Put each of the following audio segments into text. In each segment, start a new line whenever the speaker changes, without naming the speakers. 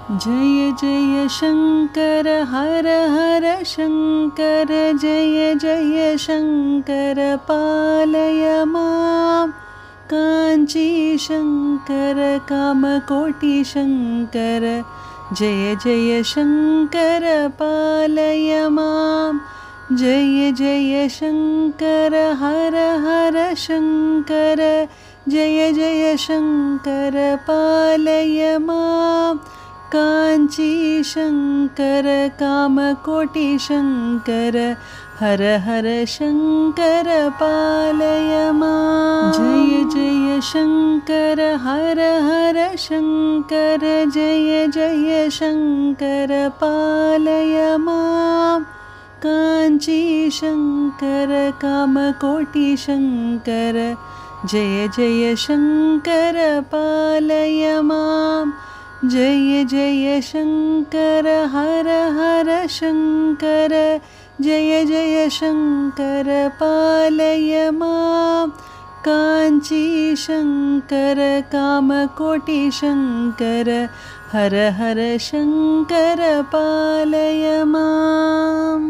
जय जय शङ्कर हर हर शङ्कर जय जय शङ्कर पालय मां काञ्ची शङ्कर कामकोटि शङ्कर जय जय शङ्कर पालय मां जय जय शङ्कर हर हर शङ्कर जय जय शङ्कर पालय मां काञ्ची शङ्कर कामकोटि शङ्कर हर हर शङ्कर पालय मां जय जय शङ्कर हर हर शङ्कर जय जय शङ्कर पालय मां काञ्ची शङ्कर कामकोटि शङ्कर जय जय शङ्कर पालय मां जय जय शङ्कर हर हर शङ्कर जय जय शङ्कर पालय मां काञ्ची शङ्कर कामकोटि शङ्कर हर हर शङ्कर पालय माम्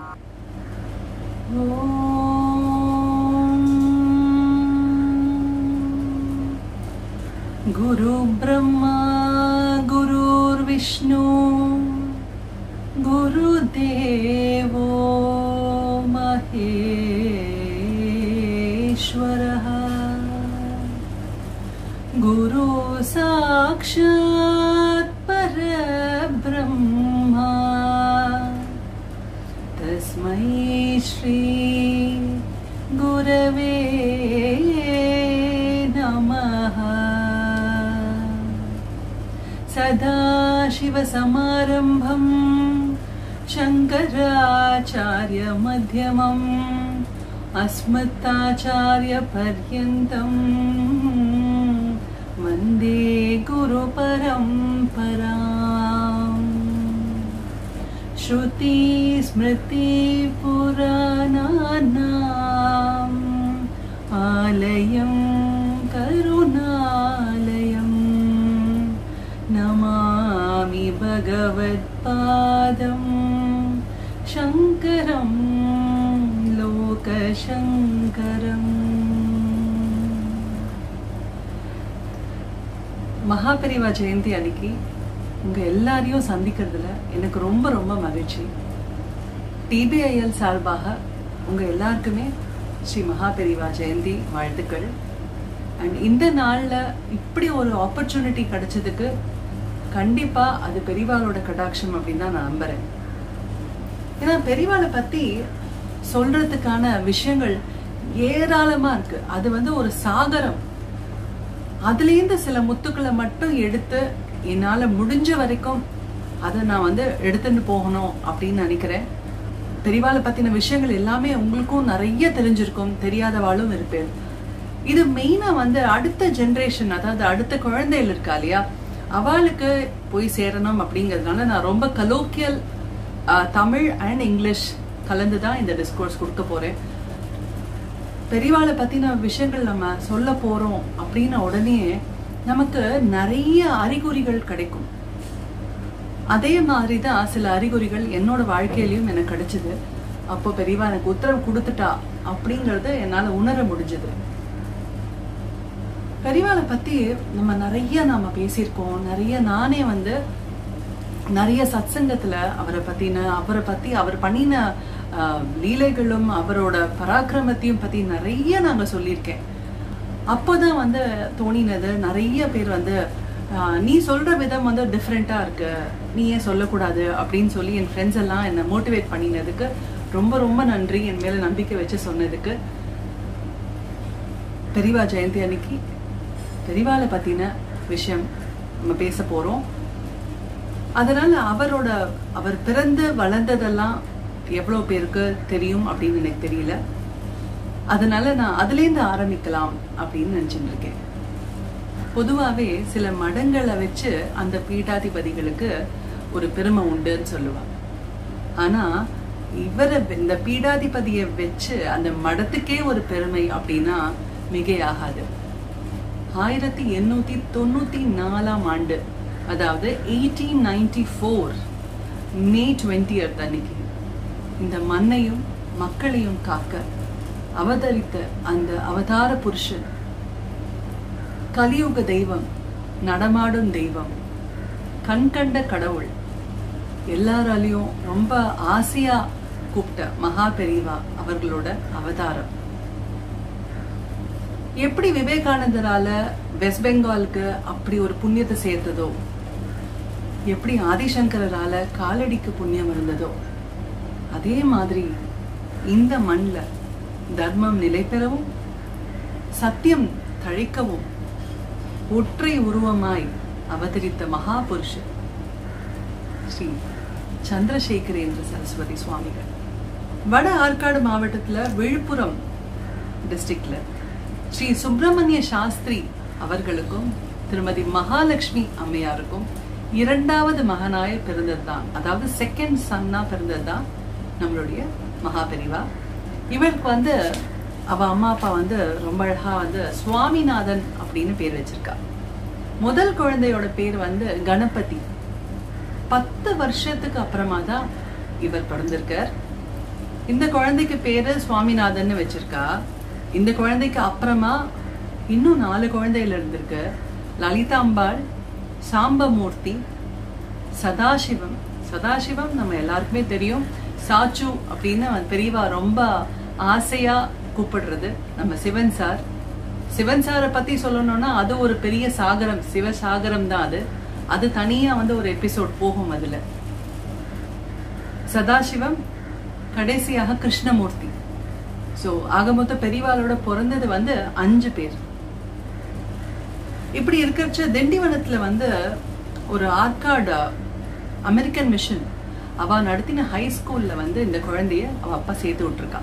ॐ गुरुब्रह्मा गुरुर्विष्णु गुरुदेवो महेश्वरः गुरु साक्षात् परब्रह्मा तस्मै श्री गुरवे नमः सदाशिवसमारम्भं शङ्कराचार्यमध्यमम् अस्मत्ताचार्यपर्यन्तं वन्दे गुरुपरम्पराम् श्रुतिस्मृतिपुराणानाम् आलयं करुणालयं नमामि भगवत्पादं शङ्करं लोकशङ्करम् மகாபெரிவா ஜெயந்தி அன்னைக்கு உங்க எல்லாரையும் சந்திக்கிறதுல எனக்கு ரொம்ப ரொம்ப மகிழ்ச்சி டிபிஐஎல் சார்பாக உங்க எல்லாருக்குமே ஸ்ரீ மகாபெரிவா ஜெயந்தி வாழ்த்துக்கள் அண்ட் இந்த நாள்ல இப்படி ஒரு ஆப்பர்ச்சுனிட்டி கிடைச்சதுக்கு கண்டிப்பா அது பெரியவாளோட கடாட்சம் அப்படின்னு தான் நான் நம்புறேன் ஏன்னா பெரியவாளை பத்தி சொல்றதுக்கான விஷயங்கள் ஏராளமா இருக்கு அது வந்து ஒரு சாகரம் அதுலேருந்து சில முத்துக்களை மட்டும் எடுத்து என்னால் முடிஞ்ச வரைக்கும் அதை நான் வந்து எடுத்துட்டு போகணும் அப்படின்னு நினைக்கிறேன் பெரியவாளை பற்றின விஷயங்கள் எல்லாமே உங்களுக்கும் நிறைய தெரிஞ்சிருக்கும் தெரியாதவாளும் இருப்பேன் இது மெயினாக வந்து அடுத்த ஜென்ரேஷன் அதாவது அடுத்த குழந்தைகள் இருக்கா இல்லையா அவளுக்கு போய் சேரணும் அப்படிங்கிறதுனால நான் ரொம்ப கலோக்கியல் தமிழ் அண்ட் இங்கிலீஷ் கலந்து தான் இந்த டிஸ்கோர்ஸ் கொடுக்க போகிறேன் பெரியவாளை பற்றின விஷயங்கள் நம்ம சொல்ல போகிறோம் அப்படின்ன உடனே நமக்கு நிறைய அறிகுறிகள் கிடைக்கும் அதே மாதிரி தான் சில அறிகுறிகள் என்னோட வாழ்க்கையிலையும் எனக்கு கிடைச்சது அப்போ பெரியவா எனக்கு உத்தரவு கொடுத்துட்டா அப்படிங்கறத என்னால உணர முடிஞ்சது பெரியவாளை பத்தி நம்ம நிறைய நாம பேசியிருக்கோம் நிறைய நானே வந்து நிறைய சத்சங்கத்துல அவரை பத்தின அவரை பத்தி அவர் பண்ணின லீலைகளும் அவரோட பராக்கிரமத்தையும் பத்தி நிறைய நாங்க சொல்லியிருக்கேன் அப்போதான் வந்து தோணினது நிறைய பேர் வந்து நீ சொல்ற விதம் வந்து டிஃப்ரெண்டா இருக்கு நீ ஏன் சொல்லக்கூடாது அப்படின்னு சொல்லி என் ஃப்ரெண்ட்ஸ் எல்லாம் என்னை மோட்டிவேட் பண்ணினதுக்கு ரொம்ப ரொம்ப நன்றி என் மேல நம்பிக்கை வச்சு சொன்னதுக்கு பெரியவா ஜெயந்தி அன்னைக்கு பெரியவாளை பத்தின விஷயம் நம்ம பேச போறோம் அதனால அவரோட அவர் பிறந்து வளர்ந்ததெல்லாம் எவ்வளோ பேருக்கு தெரியும் அப்படின்னு எனக்கு தெரியல அதனால நான் அதுலேருந்து ஆரம்பிக்கலாம் அப்படின்னு நினச்சிட்டு இருக்கேன் பொதுவாகவே சில மடங்களை வச்சு அந்த பீடாதிபதிகளுக்கு ஒரு பெருமை உண்டுன்னு சொல்லுவாங்க ஆனா இவரை இந்த பீடாதிபதியை வச்சு அந்த மடத்துக்கே ஒரு பெருமை அப்படின்னா மிகையாகாது ஆயிரத்தி எண்ணூத்தி தொண்ணூத்தி நாலாம் ஆண்டு அதாவது eighteen ninety four May twenty அன்னைக்கு இந்த மண்ணையும் மக்களையும் காக்க அவதரித்த அந்த அவதார புருஷன் கலியுக தெய்வம் நடமாடும் தெய்வம் கண்கண்ட கடவுள் எல்லாராலையும் ரொம்ப ஆசையா கூப்பிட்ட மகா பெரிவா அவர்களோட அவதாரம் எப்படி விவேகானந்தரால வெஸ்ட் பெங்காலுக்கு அப்படி ஒரு புண்ணியத்தை சேர்த்ததோ எப்படி ஆதிசங்கரால காலடிக்கு புண்ணியம் இருந்ததோ அதே மாதிரி இந்த மண்ணில் தர்மம் நிலை பெறவும் சத்தியம் தழைக்கவும் ஒற்றை உருவமாய் அவதரித்த மகா புருஷர் ஸ்ரீ சந்திரசேகரேந்திர சரஸ்வதி சுவாமிகள் வட ஆற்காடு மாவட்டத்துல விழுப்புரம் டிஸ்ட்ரிக்ட்ல ஸ்ரீ சுப்பிரமணிய சாஸ்திரி அவர்களுக்கும் திருமதி மகாலட்சுமி அம்மையாருக்கும் இரண்டாவது மகனாய பிறந்ததுதான் அதாவது செகண்ட் சன்னா பிறந்ததுதான் நம்மளுடைய மகாபெரிவா இவருக்கு வந்து அவ அம்மா அப்பா வந்து ரொம்ப அழகா வந்து சுவாமிநாதன் அப்படின்னு பேர் வச்சிருக்கா முதல் குழந்தையோட பேர் வந்து கணபதி பத்து வருஷத்துக்கு அப்புறமா தான் இவர் பிறந்திருக்கார் இந்த குழந்தைக்கு பேரு சுவாமிநாதன் வச்சிருக்கா இந்த குழந்தைக்கு அப்புறமா இன்னும் நாலு குழந்தைகள் இருந்திருக்கு லலிதாம்பாள் சாம்பமூர்த்தி சதாசிவம் சதாசிவம் நம்ம எல்லாருக்குமே தெரியும் சாச்சு அப்படின்னு பெரியவா ரொம்ப ஆசையா கூப்பிடுறது நம்ம சிவன் சார் சிவன் சாரை பத்தி சொல்லணும்னா அது ஒரு பெரிய சாகரம் சிவசாகரம் தான் அது அது தனியா வந்து ஒரு எபிசோட் போகும் அதுல சதாசிவம் கடைசியாக கிருஷ்ணமூர்த்தி சோ ஆக மொத்த பெரியவாளோட பிறந்தது வந்து அஞ்சு பேர் இப்படி இருக்கிறச்ச திண்டிவனத்துல வந்து ஒரு ஆற்காடு அமெரிக்கன் மிஷன் அவ நடத்தின ஹை ஸ்கூல்ல வந்து இந்த குழந்தைய அவ அப்பா சேர்த்து விட்டுருக்கா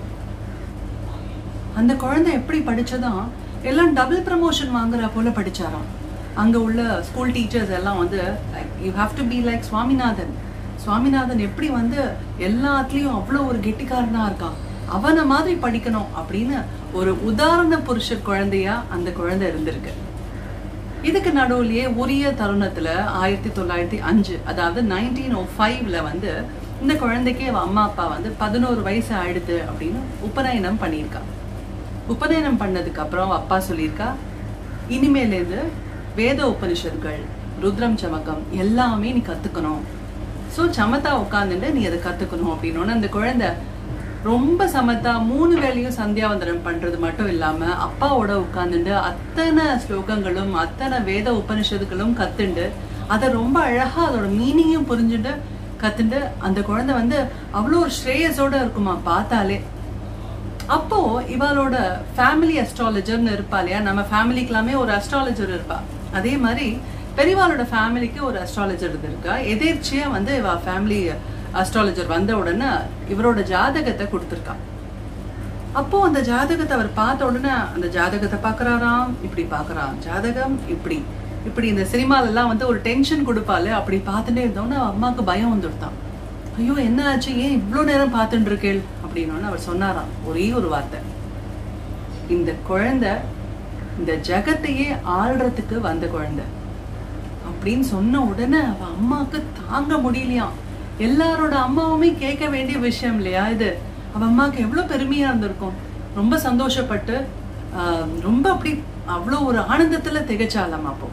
அந்த குழந்தை எப்படி படிச்சதான் எல்லாம் டபுள் ப்ரமோஷன் வாங்குற போல படிச்சாராம் அங்க உள்ள ஸ்கூல் டீச்சர்ஸ் எல்லாம் வந்து you have to be like Swaminathan Swaminathan எப்படி வந்து எல்லாத்துலயும் அவ்வளோ ஒரு கெட்டிக்காரனா இருக்கான் அவனை மாதிரி படிக்கணும் அப்படின்னு ஒரு உதாரண புருஷர் குழந்தையா அந்த குழந்தை இருந்திருக்கு இதுக்கு நடுவுலயே உரிய தருணத்துல ஆயிரத்தி தொள்ளாயிரத்தி அஞ்சு அதாவது நைன்டீன் ஓ ஃபைவ்ல வந்து இந்த குழந்தைக்கு அவ அம்மா அப்பா வந்து பதினோரு வயசு ஆயிடுது அப்படின்னு உபநயனம் பண்ணியிருக்கா உபநயனம் பண்ணதுக்கு அப்புறம் அவ அப்பா சொல்லியிருக்கா இனிமேலேருந்து வேத உபனிஷத்கள் ருத்ரம் சமக்கம் எல்லாமே நீ கத்துக்கணும் ஸோ சமத்தா உட்காந்துட்டு நீ அதை கத்துக்கணும் அப்படின்னு அந்த குழந்தை ரொம்ப சமத்தா மூணு வேலையும் சந்தியாவந்தனம் பண்றது மட்டும் இல்லாம அப்பாவோட உட்கார்ந்துட்டு அத்தனை ஸ்லோகங்களும் அத்தனை வேத உபனிஷத்துகளும் கத்துண்டு அதை ரொம்ப அழகா அதோட மீனிங்கும் புரிஞ்சுட்டு கத்துண்டு அந்த குழந்தை வந்து அவ்வளோ ஒரு ஸ்ரேயஸோட இருக்குமா பார்த்தாலே அப்போ இவளோட ஃபேமிலி அஸ்ட்ராலஜர்னு இருப்பா இல்லையா நம்ம ஃபேமிலிக்கெல்லாமே ஒரு அஸ்ட்ராலஜர் இருப்பா அதே மாதிரி பெரியவாளோட ஃபேமிலிக்கு ஒரு அஸ்ட்ராலஜர் இருக்கா எதேர்ச்சியா வந்து இவ ஃபேமிலி அஸ்ட்ராலஜர் வந்த உடனே இவரோட ஜாதகத்தை கொடுத்துருக்கா அப்போ அந்த ஜாதகத்தை அவர் பார்த்த உடனே அந்த ஜாதகத்தை பார்க்கறாராம் இப்படி பார்க்கறான் ஜாதகம் இப்படி இப்படி இந்த சினிமால எல்லாம் வந்து ஒரு டென்ஷன் கொடுப்பாள் அப்படி பார்த்துட்டே இருந்தோன்னே அவ அம்மாவுக்கு பயம் வந்துடுதான் ஐயோ என்ன ஆச்சு ஏன் இவ்வளோ நேரம் பார்த்துட்டு இருக்கேள் அப்படின்னு அவர் சொன்னாராம் ஒரே ஒரு வார்த்தை இந்த குழந்தை இந்த ஜகத்தையே ஆள்றதுக்கு வந்த குழந்தை அப்படின்னு சொன்ன உடனே அவ அம்மாவுக்கு தாங்க முடியலையாம் எல்லாரோட அம்மாவுமே கேட்க வேண்டிய விஷயம் இல்லையா இது அவ அம்மாவுக்கு எவ்வளவு பெருமையா இருந்திருக்கும் ரொம்ப சந்தோஷப்பட்டு ஆஹ், ரொம்ப அப்படி அவ்வளோ ஒரு ஆனந்தத்துல திகச்சாலாம் அப்போ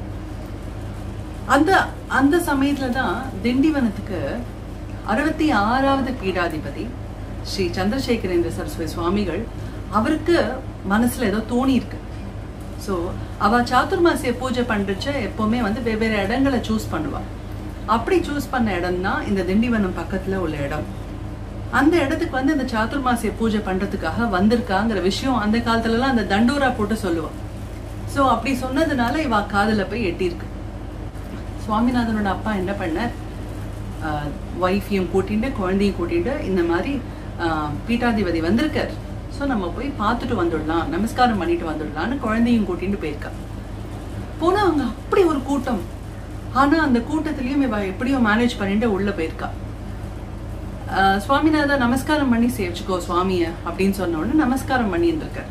அந்த அந்த சமயத்துல தான் திண்டிவனத்துக்கு அறுபத்தி ஆறாவது பீடாதிபதி ஸ்ரீ சந்திரசேகரேந்திர சரஸ்வதி சுவாமிகள் அவருக்கு மனசுல ஏதோ தோணி இருக்கு ஸோ அவ சாதுர்மாசிய பூஜை பண்றச்ச எப்பவுமே வந்து வெவ்வேறு இடங்களை சூஸ் பண்ணுவா அப்படி சூஸ் பண்ண இடம் தான் இந்த திண்டிவனம் பக்கத்துல உள்ள இடம் அந்த இடத்துக்கு வந்து இந்த சாதுர்மாசிய பூஜை பண்றதுக்காக வந்திருக்காங்கிற விஷயம் அந்த காலத்துல எல்லாம் அந்த தண்டோரா போட்டு சொல்லுவா ஸோ அப்படி சொன்னதுனால இவ காதுல போய் எட்டியிருக்கு சுவாமிநாதனோட அப்பா என்ன பண்ணார் ஒய்ஃபையும் கூட்டிட்டு குழந்தையும் கூட்டிட்டு இந்த மாதிரி ஆஹ், பீட்டாதிபதி வந்திருக்கார் ஸோ நம்ம போய் பார்த்துட்டு வந்துடலாம் நமஸ்காரம் பண்ணிட்டு வந்துடலாம்னு குழந்தையும் கூட்டிட்டு போயிருக்கா போனா அங்க அப்படி ஒரு கூட்டம் ஆனா அந்த கூட்டத்திலயும் இவ எப்படியோ மேனேஜ் பண்ணிட்டு உள்ள போயிருக்கா ஆஹ், சுவாமிநாதா நமஸ்காரம் பண்ணி சேவிச்சுக்கோ சுவாமிய அப்படின்னு சொன்ன உடனே நமஸ்காரம் பண்ணிட்டு இருக்கார்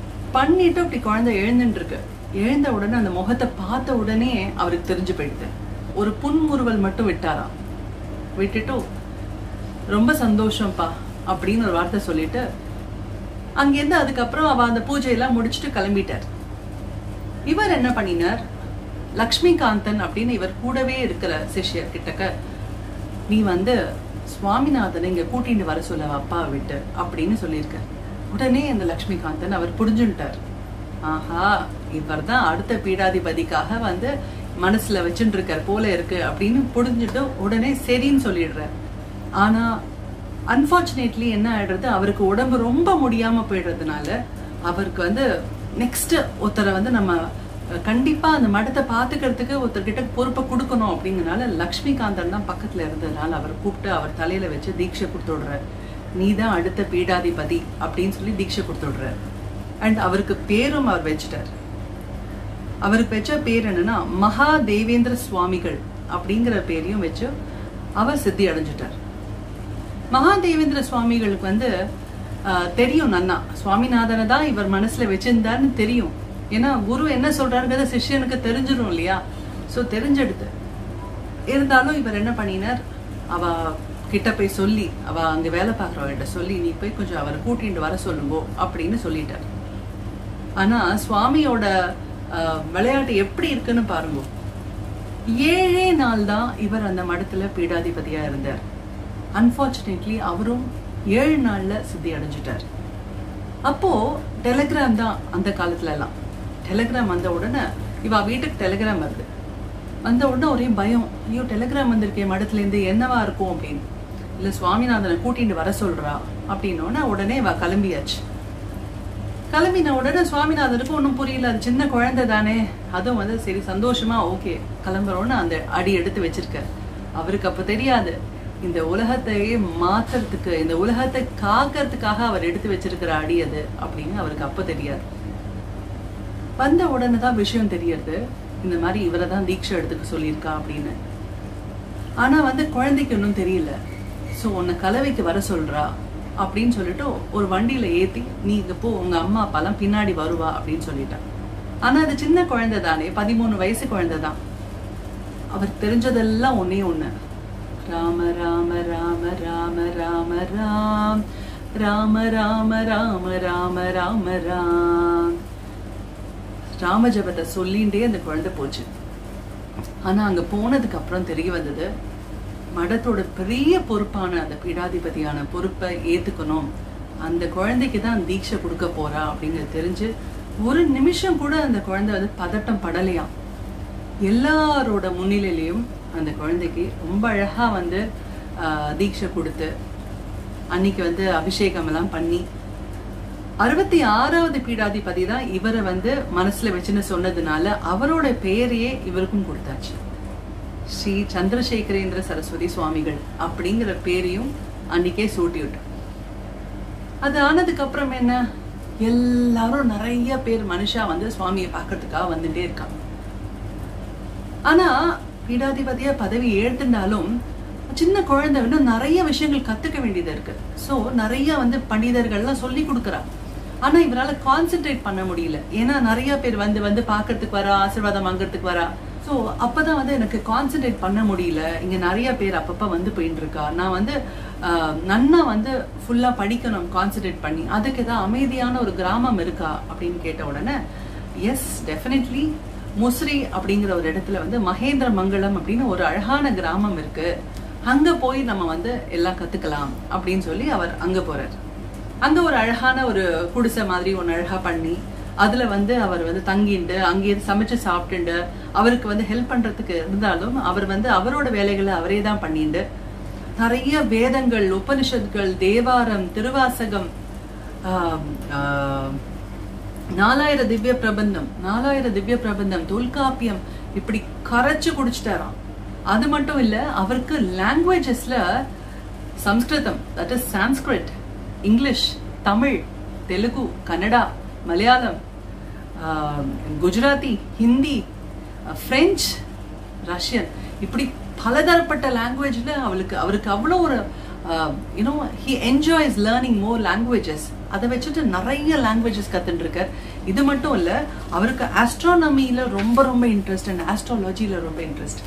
பண்ணிட்டு அப்படி குழந்தை எழுந்துட்டு இருக்கு எழுந்த உடனே அந்த முகத்தை பார்த்த உடனே அவருக்கு தெரிஞ்சு போயிடுது ஒரு புன்முறுவல் மட்டும் விட்டாராம் விட்டுட்டு ரொம்ப சந்தோஷம்ப்பா அப்படின்னு ஒரு வார்த்தை சொல்லிட்டு அங்கேருந்து அதுக்கப்புறம் அவ அந்த பூஜையெல்லாம் முடிச்சுட்டு கிளம்பிட்டார் இவர் என்ன பண்ணினார் லக்ஷ்மிகாந்தன் அப்படின்னு இவர் கூடவே இருக்கிற சிஷ்யர் கிட்டக்க நீ வந்து சுவாமிநாதனை இங்க கூட்டிட்டு வர சொல்ல அப்பா விட்டு அப்படின்னு சொல்லியிருக்க உடனே அந்த லக்ஷ்மிகாந்தன் அவர் புரிஞ்சுட்டார் ஆஹா இவர் தான் அடுத்த பீடாதிபதிக்காக வந்து மனசுல வச்சுட்டு இருக்கார் போல இருக்கு அப்படின்னு புரிஞ்சுட்டு உடனே சரின்னு சொல்லிடுறார் ஆனா அன்பார்ச்சுனேட்லி என்ன ஆயிடுறது அவருக்கு உடம்பு ரொம்ப முடியாம போயிடுறதுனால அவருக்கு வந்து நெக்ஸ்ட் ஒருத்தரை வந்து நம்ம அஹ், கண்டிப்பா அந்த மடத்தை பாத்துக்கிறதுக்கு ஒருத்தர்கிட்ட பொறுப்பை கொடுக்கணும் அப்படிங்கறனால லக்ஷ்மிகாந்தன் தான் பக்கத்துல இருந்ததுனால அவர் கூப்பிட்டு அவர் தலையில வச்சு தீட்சை கொடுத்து விடுறார் நீ தான் அடுத்த பீடாதிபதி அப்படின்னு சொல்லி தீட்சை கொடுத்து விடுறார் அண்ட் அவருக்கு பேரும் அவர் வச்சுட்டார் அவருக்கு வச்ச பேர் என்னன்னா மகா தேவேந்திர சுவாமிகள் அப்படிங்கிற பேரையும் வச்சு அவர் சித்தி அடைஞ்சிட்டார் மகா தேவேந்திர சுவாமிகளுக்கு வந்து ஆஹ், தெரியும் நன்னா சுவாமிநாதனை தான் இவர் மனசுல வச்சிருந்தாருன்னு தெரியும் ஏன்னா குரு என்ன சொல்றாருங்கிறத சிஷ்யனுக்கு தெரிஞ்சிடும் இல்லையா சோ தெரிஞ்செடுத்து இருந்தாலும் இவர் என்ன பண்ணினார் அவ கிட்ட போய் சொல்லி அவ அங்க வேலை பார்க்குறவர்கிட்ட சொல்லி நீ போய் கொஞ்சம் அவரை கூட்டிட்டு வர சொல்லுங்கோ அப்படின்னு சொல்லிட்டார் ஆனா சுவாமியோட ஆஹ், விளையாட்டு எப்படி இருக்குன்னு பாருங்க ஏழே நாள் தான் இவர் அந்த மடத்துல பீடாதிபதியா இருந்தார் அன்பார்ச்சுனேட்லி அவரும் ஏழு நாள்ல சித்தி அடைஞ்சிட்டார் அப்போ டெலிகிராம் தான் அந்த காலத்துல எல்லாம் டெலிகிராம் வந்த உடனே இவ வீட்டுக்கு டெலிகிராம் வருது வந்த உடனே ஒரே பயம் ஐயோ டெலிகிராம் வந்திருக்கே மடத்துல இருந்து என்னவா இருக்கும் அப்படின்னு இல்ல சுவாமிநாதனை கூட்டிட்டு வர சொல்றா அப்படின்னோடனே உடனே இவ கிளம்பியாச்சு கிளம்பின உடனே சுவாமிநாதனுக்கு ஒன்றும் புரியல அது சின்ன குழந்தை தானே அதுவும் வந்து சரி சந்தோஷமா ஓகே கிளம்புறோன்னு அந்த அடி எடுத்து வச்சிருக்கார் அவருக்கு அப்ப தெரியாது இந்த உலகத்தையே மாத்துறதுக்கு இந்த உலகத்தை காக்கிறதுக்காக அவர் எடுத்து வச்சிருக்கிற அடி அது அப்படின்னு அவருக்கு அப்ப தெரியாது வந்த உடனே தான் விஷயம் தெரியறது இந்த மாதிரி இவரை தான் தீட்சை எடுத்துக்க சொல்லியிருக்கா அப்படின்னு ஆனா வந்து குழந்தைக்கு இன்னும் தெரியல சோ உன்னை கலவைக்கு வர சொல்றா அப்படின்னு சொல்லிட்டு ஒரு வண்டியில ஏத்தி நீ இங்க போ உங்க அம்மா அப்பாலாம் பின்னாடி வருவா அப்படின்னு சொல்லிட்டான் ஆனா அது சின்ன குழந்தை தானே பதிமூணு வயசு குழந்தை தான் அவர் தெரிஞ்சதெல்லாம் ஒண்ணே ஒண்ணு ராம ராம ராம ராம ராம ராம் ராம ராம ராம ராம ராம ராம் ராம ஜபத்தை சொல்லிண்டே அந்த குழந்தை போச்சு ஆனா அங்க போனதுக்கு அப்புறம் தெரிய வந்தது மடத்தோட பெரிய பொறுப்பான அந்த பீடாதிபதியான பொறுப்பை ஏத்துக்கணும் அந்த குழந்தைக்கு தான் தீட்சை கொடுக்க போறா அப்படிங்கிறது தெரிஞ்சு ஒரு நிமிஷம் கூட அந்த குழந்தை வந்து பதட்டம் படலையாம் எல்லாரோட முன்னிலையிலையும் அந்த குழந்தைக்கு ரொம்ப அழகா வந்து ஆஹ், தீட்சை கொடுத்து அன்னைக்கு வந்து அபிஷேகம் எல்லாம் பண்ணி அறுபத்தி ஆறாவது பீடாதிபதி தான் இவரை வந்து மனசுல வச்சுன்னு சொன்னதுனால அவரோட பெயரையே இவருக்கும் கொடுத்தாச்சு ஸ்ரீ சந்திரசேகரேந்திர சரஸ்வதி சுவாமிகள் அப்படிங்கிற பேரையும் அன்னைக்கே சூட்டி விட்டோம் அது ஆனதுக்கு அப்புறம் என்ன எல்லாரும் நிறைய பேர் மனுஷா வந்து சுவாமியை பார்க்கறதுக்காக வந்துட்டே இருக்காங்க ஆனா பீடாதிபதியா பதவி ஏற்றிருந்தாலும் சின்ன குழந்தை இன்னும் நிறைய விஷயங்கள் கத்துக்க வேண்டியது இருக்கு சோ நிறைய வந்து பண்டிதர்கள்லாம் சொல்லி கொடுக்குறா ஆனா இவரால கான்சென்ட்ரேட் பண்ண முடியல ஏன்னா நிறைய பேர் வந்து வந்து பார்க்கறதுக்கு வரா ஆசீர்வாதம் வாங்குறதுக்கு வரா சோ அப்பதான் வந்து எனக்கு கான்சென்ட்ரேட் பண்ண முடியல இங்க நிறைய பேர் அப்பப்ப வந்து போயிட்டு இருக்கா நான் வந்து ஆஹ், நன்னா வந்து ஃபுல்லா படிக்கணும் கான்சென்ட்ரேட் பண்ணி அதுக்கு ஏதாவது அமைதியான ஒரு கிராமம் இருக்கா அப்படின்னு கேட்ட உடனே எஸ் டெஃபினெட்லி முஸ்ரி அப்படிங்கிற ஒரு இடத்துல வந்து மகேந்திர மங்கலம் அப்படின்னு ஒரு அழகான கிராமம் இருக்கு அங்க போய் நம்ம வந்து எல்லாம் கத்துக்கலாம் அப்படின்னு சொல்லி அவர் அங்க போறார் அங்க ஒரு அழகான ஒரு குடிசை மாதிரி ஒன்று அழகா பண்ணி அதுல வந்து அவர் வந்து தங்கிண்டு அங்கேயே சமைச்சு சாப்பிட்டுண்டு அவருக்கு வந்து ஹெல்ப் பண்றதுக்கு இருந்தாலும் அவர் வந்து அவரோட வேலைகளை அவரே தான் பண்ணிண்டு நிறைய வேதங்கள் உபனிஷத்கள் தேவாரம் திருவாசகம் ஆம், ஆம், நாலாயிர திவ்ய பிரபந்தம் நாலாயிர திவ்ய பிரபந்தம் தொல்காப்பியம் இப்படி கரைச்சு குடிச்சிட்டாராம் அது மட்டும் இல்ல அவருக்கு லாங்குவேஜஸ்ல Samskritam that is Sanskrit English Tamil Telugu Kannada Malayalam ah, Gujarati Hindi French Russian இப்படி பலதரப்பட்ட லாங்குவேஜ்ல அவளுக்கு அவருக்கு அவ்வளோ ஒரு you know he enjoys learning more languages அதை வச்சுட்டு நிறைய லாங்குவேஜஸ் கத்துட்டு இருக்கார் இது மட்டும் இல்ல அவருக்கு ஆஸ்ட்ரானமியில ரொம்ப ரொம்ப இன்ட்ரெஸ்ட் அண்ட் ஆஸ்ட்ராலஜில ரொம்ப இன்ட்ரெஸ்ட்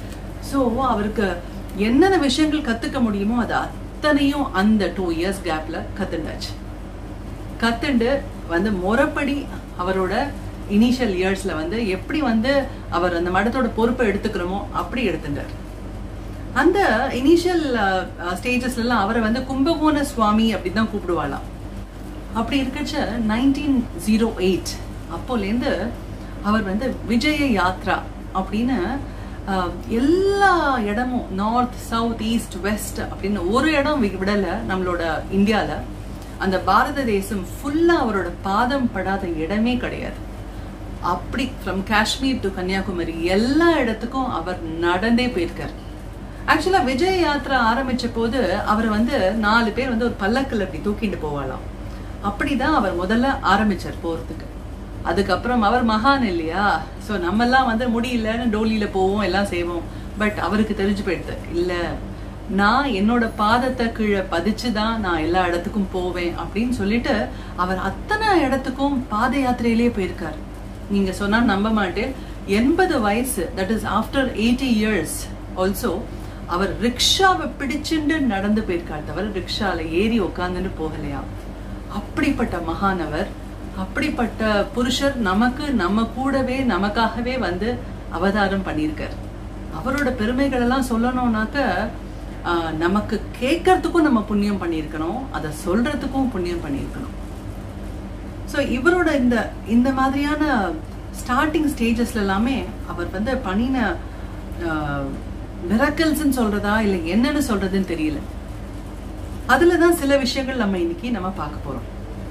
ஸோ அவருக்கு என்னென்ன விஷயங்கள் கத்துக்க முடியுமோ அது அத்தனையும் அந்த டூ இயர்ஸ் கேப்ல கத்துண்டாச்சு கத்துண்டு வந்து முறைப்படி அவரோட இனிஷியல் இயர்ஸ்ல வந்து எப்படி வந்து அவர் அந்த மடத்தோட பொறுப்பை எடுத்துக்கிறோமோ அப்படி எடுத்துட்டார் அந்த இனிஷியல் ஸ்டேஜஸ்ல எல்லாம் அவரை வந்து கும்பகோண சுவாமி அப்படின்னு தான் கூப்பிடுவாளாம் அப்படி இருக்கச்ச நைன்டீன் ஜீரோ எயிட் அப்போலேருந்து அவர் வந்து விஜய யாத்ரா அப்படின்னு ஆஹ், எல்லா இடமும் நார்த் சவுத் ஈஸ்ட் வெஸ்ட் அப்படின்னு ஒரு இடம் வி- விடல நம்மளோட இந்தியால அந்த பாரத தேசம் ஃபுல்லா அவரோட பாதம் படாத இடமே கிடையாது அப்படி ஃப்ரம் காஷ்மீர் டு கன்னியாகுமரி எல்லா இடத்துக்கும் அவர் நடந்தே போயிருக்கார் ஆக்சுவலா விஜய் யாத்ரா ஆரம்பிச்ச போது அவர் வந்து நாலு பேர் வந்து ஒரு பல்லக்கில் அப்படி தூக்கிட்டு போவாளாம் அப்படிதான் அவர் முதல்ல ஆரம்பிச்சார் போறதுக்கு அதுக்கப்புறம் அவர் மகான் இல்லையா ஸோ நம்மெல்லாம் வந்து முடியலன்னு டோலியில போவோம் எல்லாம் செய்வோம் பட் அவருக்கு தெரிஞ்சு போயிடுது இல்ல நான் என்னோட பாதத்தை கீழே பதிச்சு தான் நான் எல்லா இடத்துக்கும் போவேன் அப்படின்னு சொல்லிட்டு அவர் அத்தனை இடத்துக்கும் பாத யாத்திரையிலேயே போயிருக்காரு நீங்க சொன்னா நம்ப மாட்டேன் எண்பது வயசு that is after eighty years also அவர் ரிக்ஷாவை பிடிச்சுண்டு நடந்து போயிருக்கார் தவிர ரிக்ஷால ஏறி உட்காந்துட்டு போகலையா அப்படிப்பட்ட மகானவர் அப்படிப்பட்ட புருஷர் நமக்கு நம்ம கூடவே நமக்காகவே வந்து அவதாரம் பண்ணியிருக்கார் அவரோட பெருமைகள் எல்லாம் சொல்லணும்னாக்க ஆஹ், நமக்கு கேட்கறதுக்கும் நம்ம புண்ணியம் பண்ணியிருக்கணும் அதை சொல்றதுக்கும் புண்ணியம் பண்ணியிருக்கணும் ஸோ இவரோட இந்த இந்த மாதிரியான ஸ்டார்டிங் ஸ்டேஜஸ்ல எல்லாமே அவர் வந்து பண்ணின மிரக்கல்ஸ்ன்னு சொல்றதா இல்லை என்னன்னு சொல்றதுன்னு தெரியல அதுல தான் சில விஷயங்கள் நம்ம இன்னைக்கு நம்ம பார்க்க போறோம்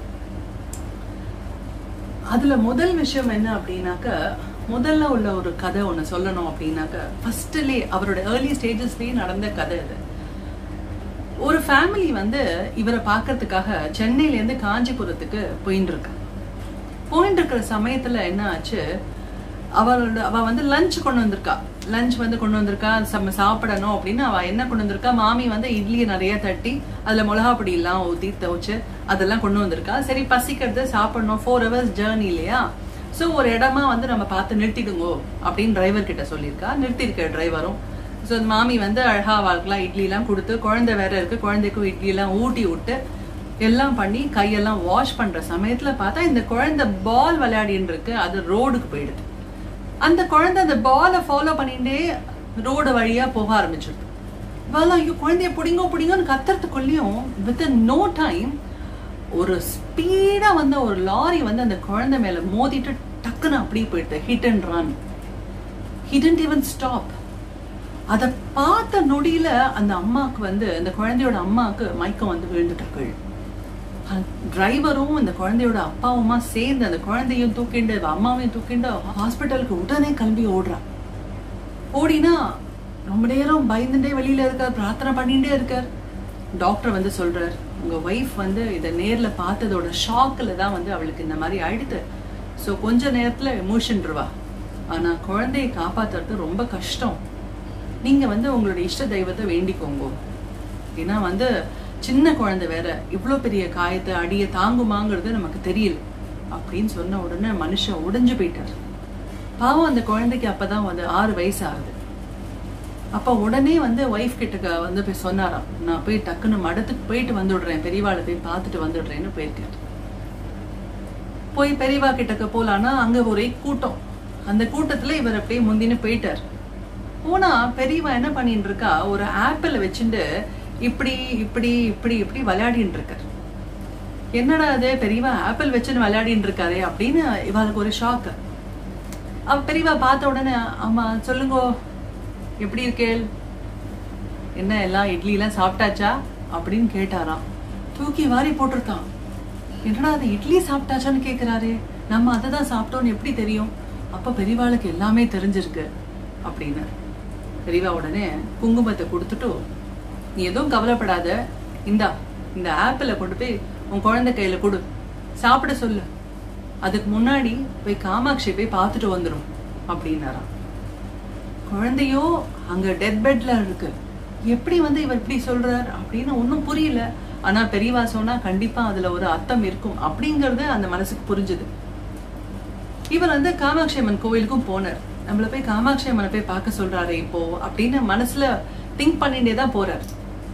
அதுல முதல் விஷயம் என்ன அப்படின்னாக்க முதல்ல உள்ள ஒரு கதை ஒண்ணு சொல்லணும் அப்படின்னாக்க ஃபர்ஸ்ட்லே அவரோட ஏர்லி ஸ்டேஜஸ்லயே நடந்த கதை இது ஒரு ஃபேமிலி வந்து இவரை பார்க்கறதுக்காக சென்னையில இருந்து காஞ்சிபுரத்துக்கு போயின்னு இருக்கா போயிட்டு இருக்கிற சமயத்துல என்ன ஆச்சு அவளோட அவ வந்து லஞ்ச் கொண்டு வந்திருக்கா லஞ்ச் வந்து கொண்டு வந்திருக்கா நம்ம சாப்பிடணும் அப்படின்னு அவ என்ன கொண்டு வந்திருக்கா மாமி வந்து இட்லியை நிறைய தட்டி அதுல மிளகா பொடி எல்லாம் ஊத்தி துவச்சு அதெல்லாம் கொண்டு வந்திருக்கா சரி பசிக்கிறது சாப்பிடணும் ஃபோர் ஹவர்ஸ் ஜேர்னி இல்லையா ஸோ ஒரு இடமா வந்து நம்ம பார்த்து நிறுத்திடுங்கோ அப்படின்னு டிரைவர் கிட்ட சொல்லியிருக்கா நிறுத்திருக்க டிரைவரும் ஸோ மாமி வந்து அழகா வாழ்க்கலாம் இட்லிலாம் கொடுத்து குழந்தை வேற இருக்கு குழந்தைக்கும் இட்லிலாம் ஊட்டி விட்டு எல்லாம் பண்ணி கையெல்லாம் வாஷ் பண்ற சமயத்துல பார்த்தா இந்த குழந்தை பால் விளையாடின்னு இருக்கு அது ரோடுக்கு போயிடுது அந்த குழந்தை அந்த பாலை ஃபாலோ பண்ணிட்டே ரோடு வழியா போக ஆரம்பிச்சிருது இவெல்லாம் ஐயோ குழந்தைய பிடிங்கோ பிடிங்கோன்னு கத்துறதுக்குள்ளேயும் வித் நோ டைம் ஒரு ஸ்பீடா வந்து ஒரு லாரி வந்து அந்த குழந்தை மேல மோதிட்டு டக்குன்னு அப்படியே போயிடுது hit and run hadn't even stop அதை பார்த்த நொடியில அந்த அம்மாக்கு வந்து அந்த குழந்தையோட அம்மாக்கு மயக்கம் வந்து விழுந்துட்டு கீழ் டிரைவரும் இந்த குழந்தையோட அப்பாவுமா சேர்ந்து அந்த குழந்தையும் தூக்கிண்டு இவ அம்மாவையும் தூக்கிண்டு ஹாஸ்பிட்டலுக்கு உடனே கிளம்பி ஓடுறா ஓடினா ரொம்ப நேரம் பயந்துட்டே வெளியில இருக்கார் பிரார்த்தனை பண்ணிட்டே இருக்கார் டாக்டர் வந்து சொல்றார் உங்க ஒய்ஃப் வந்து இதை நேர்ல பார்த்ததோட ஷாக்ல தான் வந்து அவளுக்கு இந்த மாதிரி ஆயிடுது ஸோ கொஞ்ச நேரத்துல எமோஷன்ருவா ஆனா குழந்தையை காப்பாத்துறது ரொம்ப கஷ்டம் நீங்க வந்து உங்களோட இஷ்ட தெய்வத்தை வேண்டிக்கோங்க ஏன்னா வந்து சின்ன குழந்தை வேற இவ்வளோ பெரிய காயத்தை அடிய தாங்குமாங்கிறது நமக்கு தெரியல அப்படின்னு சொன்ன உடனே மனுஷன் உடைஞ்சு போயிட்டார் பாவம் அந்த குழந்தைக்கு அப்பதான் வந்து ஆறு வயசு ஆகுது அப்ப உடனே வந்து ஒய்ஃப் கிட்ட க- வந்து போய் சொன்னாராம் நான் போய் டக்குன்னு மடத்துக்கு போயிட்டு வந்துடுறேன் பெரியவாளை போய் பார்த்துட்டு வந்துடுறேன்னு போயிருக்காரு போய் பெரியவா கிட்டக்க போலான்னா அங்க ஒரே கூட்டம் அந்த கூட்டத்துல இவர் அப்படியே முந்தின்னு போயிட்டார் போனா பெரியவா என்ன பண்ணிட்டு இருக்கா ஒரு ஆப்பிள் வச்சுட்டு இப்படி இப்படி இப்படி இப்படி விளையாடிட்டு இருக்கார் என்னடா அது பெரியவா ஆப்பிள் வச்சுன்னு விளையாடிட்டு இருக்காரே அப்படின்னு இவளுக்கு ஒரு ஷாக் அவ பெரியவா பார்த்த உடனே ஆமா சொல்லுங்கோ எப்படி இருக்கேள் என்ன எல்லாம் இட்லி எல்லாம் சாப்பிட்டாச்சா அப்படின்னு கேட்டாராம் தூக்கி வாரி போட்டிருக்கான் என்னடா அது இட்லி சாப்பிட்டாச்சான்னு கேக்குறாரே நம்ம அதை தான் சாப்பிட்டோம்னு எப்படி தெரியும் அப்ப பெரியவாளுக்கு எல்லாமே தெரிஞ்சிருக்கு அப்படின்னு பெரியவா உடனே குங்குமத்தை கொடுத்துட்டு நீ எதுவும் கவலைப்படாத இந்தா இந்த ஆப்பிளை கொண்டு போய் உன் குழந்தை கையில கொடு சாப்பிட சொல்லு அதுக்கு முன்னாடி போய் காமாட்சி போய் பார்த்துட்டு வந்துடும் அப்படின்னாராம் குழந்தையோ அங்க டெத் பெட்ல இருக்கு எப்படி வந்து இவர் இப்படி சொல்றார் அப்படின்னு ஒன்றும் புரியல ஆனா பெரியவா சொன்னா கண்டிப்பா அதுல ஒரு அர்த்தம் இருக்கும் அப்படிங்கறது அந்த மனசுக்கு புரிஞ்சுது இவர் வந்து காமாட்சி அம்மன் கோவிலுக்கும் போனார் நம்மள போய் காமாட்சி அம்மனை போய் பார்க்க சொல்றாரு இப்போ அப்படின்னு மனசுல திங்க் பண்ணிட்டே தான் போறாரு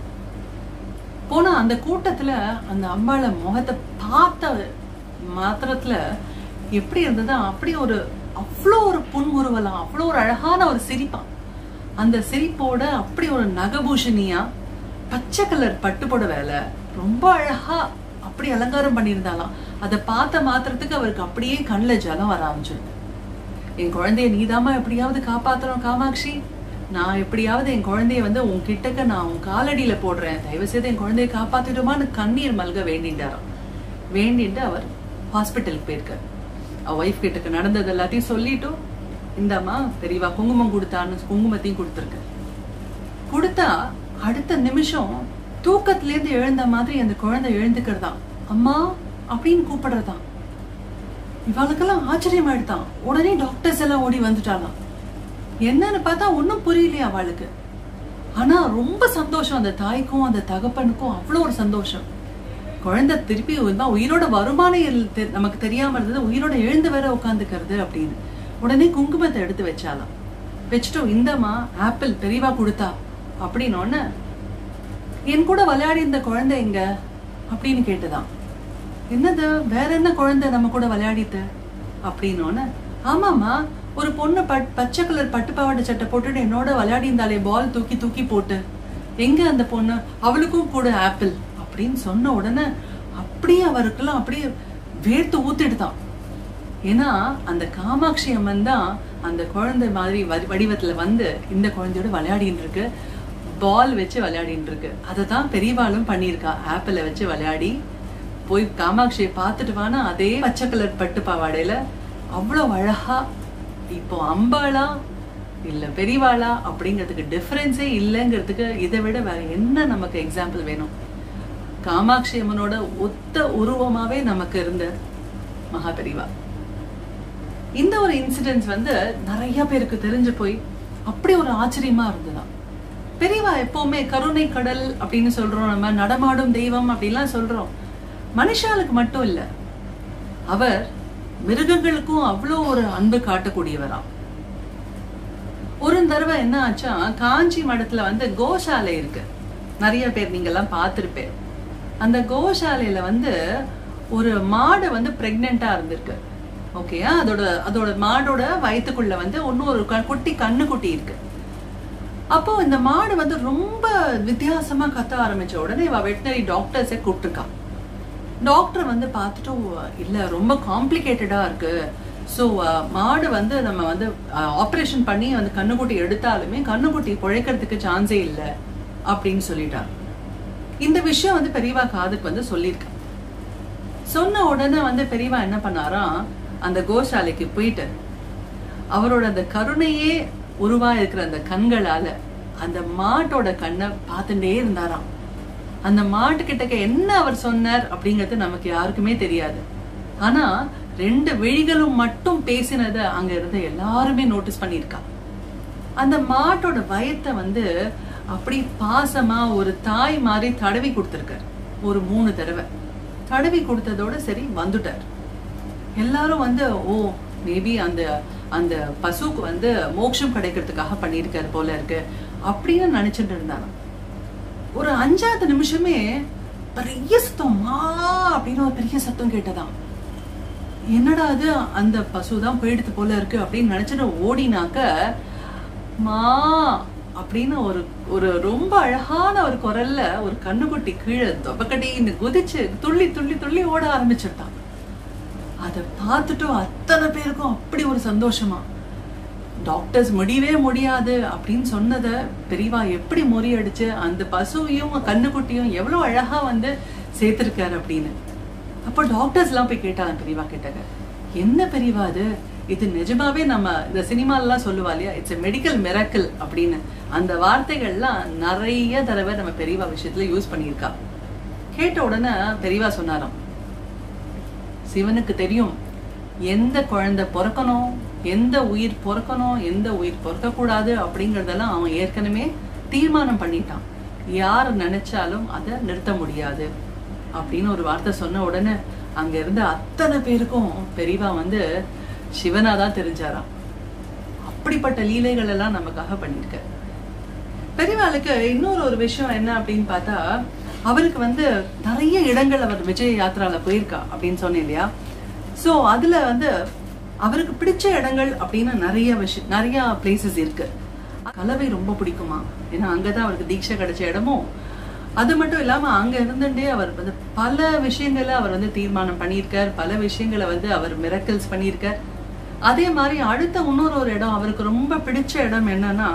போனா அந்த கூட்டத்துல அந்த அம்பாளை முகத்தை பார்த்த மாத்திரத்துல எப்படி இருந்ததா அப்படி ஒரு அவ்வளோ ஒரு புன்முறுவலாம் அவ்வளோ ஒரு அழகான ஒரு சிரிப்பான் அந்த சிரிப்போட அப்படி ஒரு நகபூஷணியா பச்சை கலர் பட்டுப்போட வேலை ரொம்ப அழகா அப்படி அலங்காரம் பண்ணியிருந்தாலாம் அதை பார்த்த மாத்திரத்துக்கு அவருக்கு அப்படியே கண்ணில் ஜலம் வர ஆரம்பிச்சிருக்கு என் குழந்தைய நீதாம்மா எப்படியாவது காப்பாத்தணும் காமாட்சி நான் எப்படியாவது என் குழந்தைய வந்து உன் கிட்டக்க நான் உன் காலடியில போடுறேன் தயவு செய்து என் குழந்தைய காப்பாத்திடுமான்னு கண்ணீர் மல்க வேண்டிட்டாராம் வேண்டிட்டு அவர் ஹாஸ்பிட்டலுக்கு போயிருக்கார் அவ ஒய்ஃப் கிட்டக்க நடந்தது எல்லாத்தையும் சொல்லிட்டும் இந்தாம்மா பெரியவா குங்குமம் கொடுத்தான்னு குங்குமத்தையும் கொடுத்துருக்கு கொடுத்தா அடுத்த நிமிஷம் தூக்கத்துல இருந்து எழுந்த மாதிரி அந்த குழந்தை எழுந்துக்கிறதாம் அம்மா அப்படின்னு கூப்பிடுறதாம் இவளுக்கெல்லாம் ஆச்சரியமாயிடுதான் உடனே டாக்டர்ஸ் எல்லாம் ஓடி வந்துட்டாலாம் என்னன்னு பார்த்தா ஒன்றும் புரியலையா அவளுக்கு ஆனா ரொம்ப சந்தோஷம் அந்த தாய்க்கும் அந்த தகப்பனுக்கும் அவ்வளோ ஒரு சந்தோஷம் குழந்தை திருப்பி வந்தா உயிரோட வருமானம் எல்~ தெ- நமக்கு தெரியாம இருந்தது உயிரோட எழுந்து வேற உட்காந்துக்கிறது அப்படின்னு உடனே குங்குமத்தை எடுத்து வச்சாலாம் வச்சுட்டோம் இந்தம்மா ஆப்பிள் பெரியவா கொடுத்தா அப்படின்னு என் கூட விளையாடி இந்த குழந்தை எங்க அப்படின்னு கேட்டுதான் என்னது வேற என்ன குழந்தை நம்ம கூட விளையாடித்த அப்படின்னோன்னு ஆமாம்மா ஒரு பொண்ணு பட் பச்சை கலர் பட்டு பாவாடை சட்டை போட்டுட்டு என்னோட விளையாடி இருந்தாலே பால் தூக்கி தூக்கி போட்டு எங்க அந்த பொண்ணு அவளுக்கும் கூட ஆப்பிள் அப்படின்னு சொன்ன உடனே அப்படியே அவருக்கெல்லாம் அப்படியே வேர்த்து ஊத்திடுதான் ஏன்னா அந்த காமாட்சி அம்மன் தான் அந்த குழந்தை மாதிரி வடி- வடிவத்துல வந்து இந்த குழந்தையோட விளையாடின்னு இருக்கு பால் வச்சு விளையாடின்னு இருக்கு அதை தான் பெரியவாளும் பண்ணியிருக்கா ஆப்பிளை வச்சு விளையாடி போய் காமாட்சியை பார்த்துட்டு வானா அதே பச்சை கலர் பட்டு பாவாடையில அவ்வளோ அழகா இப்போ அம்பாளா இல்ல பெரியவாளா அப்படிங்கிறதுக்கு டிஃபரன்ஸே இல்லைங்கிறதுக்கு இதை விட வேற என்ன நமக்கு எக்ஸாம்பிள் வேணும் காமாட்சி அம்மனோட ஒத்த உருவமாவே நமக்கு இருந்த மகா பெரியவா இந்த ஒரு இன்சிடென்ட்ஸ் வந்து நிறைய பேருக்கு தெரிஞ்சு போய் அப்படி ஒரு ஆச்சரியமா இருந்ததாம் பெரியவா எப்பவுமே கருணை கடல் அப்படின்னு சொல்றோம் நம்ம நடமாடும் தெய்வம் அப்படிலாம் சொல்றோம் மனுஷாளுக்கு மட்டும் இல்ல அவர் மிருகங்களுக்கும் அவ்வளோ ஒரு அன்பு காட்டக்கூடியவராம் ஒரு தடவை என்ன ஆச்சா காஞ்சி மடத்துல வந்து கோசாலை இருக்கு நிறைய பேர் நீங்க எல்லாம் பார்த்திருப்பேன் அந்த கோசாலையில வந்து ஒரு மாடு வந்து பிரெக்னெண்டா இருந்திருக்கு ஓகேயா அதோட அதோட மாடோட வயித்துக்குள்ள வந்து இன்னும் ஒரு க- குட்டி கண்ணுக்குட்டி இருக்கு அப்போ இந்த மாடு வந்து ரொம்ப வித்தியாசமா கத்த ஆரம்பிச்ச உடனே இவ வெட்டினரி டாக்டர்ஸை கூப்பிட்டுருக்கா டாக்டர் வந்து பார்த்துட்டு இல்ல ரொம்ப காம்ப்ளிகேட்டடா இருக்கு ஸோ மாடு வந்து நம்ம வந்து ஆப்ரேஷன் பண்ணி அந்த கண்ணுக்குட்டி எடுத்தாலுமே கண்ணுக்குட்டி பிழைக்கிறதுக்கு சான்ஸே இல்லை அப்படின்னு சொல்லிட்டாங்க இந்த விஷயம் வந்து பெரியவா காதுக்கு வந்து சொல்லியிருக்கேன் சொன்ன உடனே வந்து பெரியவா என்ன பண்ணாராம் அந்த கோசாலைக்கு போயிட்டு அவரோட அந்த கருணையே உருவா இருக்கிற அந்த கண்களால அந்த மாட்டோட கண்ணை பார்த்துட்டே இருந்தாராம் அந்த மாட்டு கிட்டக்க என்ன அவர் சொன்னார் அப்படிங்கிறது நமக்கு யாருக்குமே தெரியாது ஆனா ரெண்டு விழிகளும் மட்டும் பேசினதை அங்க இருந்த எல்லாருமே நோட்டீஸ் பண்ணியிருக்கா அந்த மாட்டோட வயத்தை வந்து அப்படி பாசமா ஒரு தாய் மாதிரி தடவி கொடுத்துருக்காரு ஒரு மூணு தடவை தடவி கொடுத்ததோட சரி வந்துட்டார் எல்லாரும் வந்து ஓ மேபி அந்த அந்த பசுக்கு வந்து மோட்சம் கிடைக்கிறதுக்காக பண்ணியிருக்காரு போல இருக்கு அப்படின்னு நினைச்சிட்டு இருந்தாங்க ஒரு அஞ்சாவது நிமிஷமே பெரிய சத்தம் மா அப்படின்னு ஒரு பெரிய சத்தம் கேட்டதாம் என்னடா அது அந்த பசுதான் போயிடுத்து போல இருக்கு அப்படின்னு நினைச்சிட்டு ஓடினாக்க மா அப்படின்னு ஒரு ஒரு ரொம்ப அழகான ஒரு குரல்ல ஒரு கண்ணுக்குட்டி கீழே தொபக்கட்டின்னு குதிச்சு துள்ளி துள்ளி துள்ளி ஓட ஆரம்பிச்சிட்டான் அதை பார்த்துட்டும் அத்தனை பேருக்கும் அப்படி ஒரு சந்தோஷமா டாக்டர்ஸ் முடியவே முடியாது அப்படின்னு சொன்னதை பெரியவா எப்படி முறியடிச்சு அந்த பசுவையும் கண்ணுக்குட்டியும் எவ்வளவு அழகா வந்து சேர்த்திருக்காரு அப்படின்னு அப்போ டாக்டர்ஸ் எல்லாம் போய் கேட்டாங்க பெரியவா கிட்டக்க என்ன பெரியவா அது இது நிஜமாவே நம்ம இந்த சினிமாலலாம் சொல்லுவா இல்லையா இட்ஸ் எ மெடிக்கல் மிராக்கிள் அப்படின்னு அந்த வார்த்தைகள்லாம் நிறைய தடவை நம்ம பெரியவா விஷயத்துல யூஸ் பண்ணியிருக்கா கேட்ட உடனே பெரியவா சொன்னாராம் சிவனுக்கு தெரியும் எந்த குழந்தை பிறக்கணும் எந்த உயிர் பிறக்கணும் எந்த உயிர் பிறக்கக்கூடாது அப்படிங்கறதெல்லாம் அவன் ஏற்கனவே தீர்மானம் பண்ணிட்டான் யார் நினைச்சாலும் அதை நிறுத்த முடியாது அப்படின்னு ஒரு வார்த்தை சொன்ன உடனே அங்க இருந்த அத்தனை பேருக்கும் பெரியவா வந்து சிவனா தான் தெரிஞ்சாராம் அப்படி அப்படிப்பட்ட லீலைகள் எல்லாம் நமக்காக பண்ணியிருக்கார் பெரியவாளுக்கு இன்னொரு ஒரு விஷயம் என்ன அப்படின்னு பார்த்தா அவருக்கு வந்து நிறைய இடங்கள் அவர் விஜய் யாத்ரால போயிருக்கா அப்படின்னு சொன்னேன் இல்லையா சோ அதுல வந்து அவருக்கு பிடிச்ச இடங்கள் அப்படின்னு நிறைய விஷயம் நிறைய பிளேசஸ் இருக்கு கலவை ரொம்ப பிடிக்குமா ஏன்னா அங்கதான் அவருக்கு தீட்சை கிடைச்ச இடமும் அது மட்டும் இல்லாம அங்க இருந்துட்டே அவர் வந்து பல விஷயங்களை அவர் வந்து தீர்மானம் பண்ணியிருக்கார் பல விஷயங்களை வந்து அவர் மிரக்கல்ஸ் பண்ணியிருக்கார் அதே மாதிரி அடுத்த இன்னொரு ஒரு இடம் அவருக்கு ரொம்ப பிடிச்ச இடம் என்னன்னா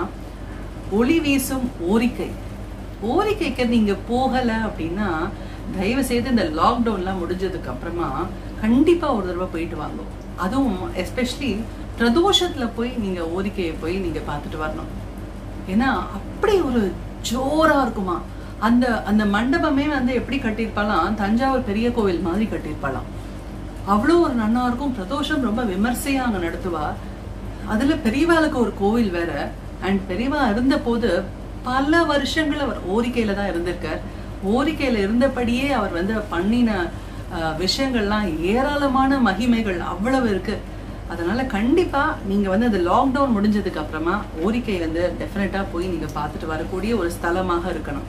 ஒளி வீசும் ஓரிக்கை ஓரிக்கைக்கு நீங்க போகல அப்படின்னா தயவு செய்து இந்த லாக்டவுன்லாம் முடிஞ்சதுக்கு அப்புறமா கண்டிப்பா ஒரு தடவை போயிட்டு வாங்க அதுவும் எஸ்பெஷலி பிரதோஷத்துல போய் நீங்க ஓரிக்கையை போய் நீங்க பார்த்துட்டு வரணும் ஏன்னா அப்படி ஒரு ஜோரா இருக்குமா அந்த அந்த மண்டபமே வந்து எப்படி கட்டியிருப்பாலாம் தஞ்சாவூர் பெரிய கோவில் மாதிரி கட்டியிருப்பாலாம் அவ்வளோ ஒரு நன்னா இருக்கும் பிரதோஷம் ரொம்ப விமர்சையா அங்க நடத்துவா அதுல பெரியவாளுக்கு ஒரு கோவில் வேற அண்ட் பெரியவா இருந்த போது பல வருஷங்கள் அவர் ஓரிக்கையில தான் இருந்திருக்கார் ஓரிக்கையில இருந்தபடியே அவர் வந்து பண்ணின அஹ், விஷயங்கள்லாம் ஏராளமான மகிமைகள் அவ்வளவு இருக்கு அதனால கண்டிப்பா நீங்க வந்து அந்த லாக்டவுன் முடிஞ்சதுக்கு அப்புறமா ஓரிக்கை வந்து டெஃபினட்டா போய் நீங்க பார்த்துட்டு வரக்கூடிய ஒரு ஸ்தலமாக இருக்கணும்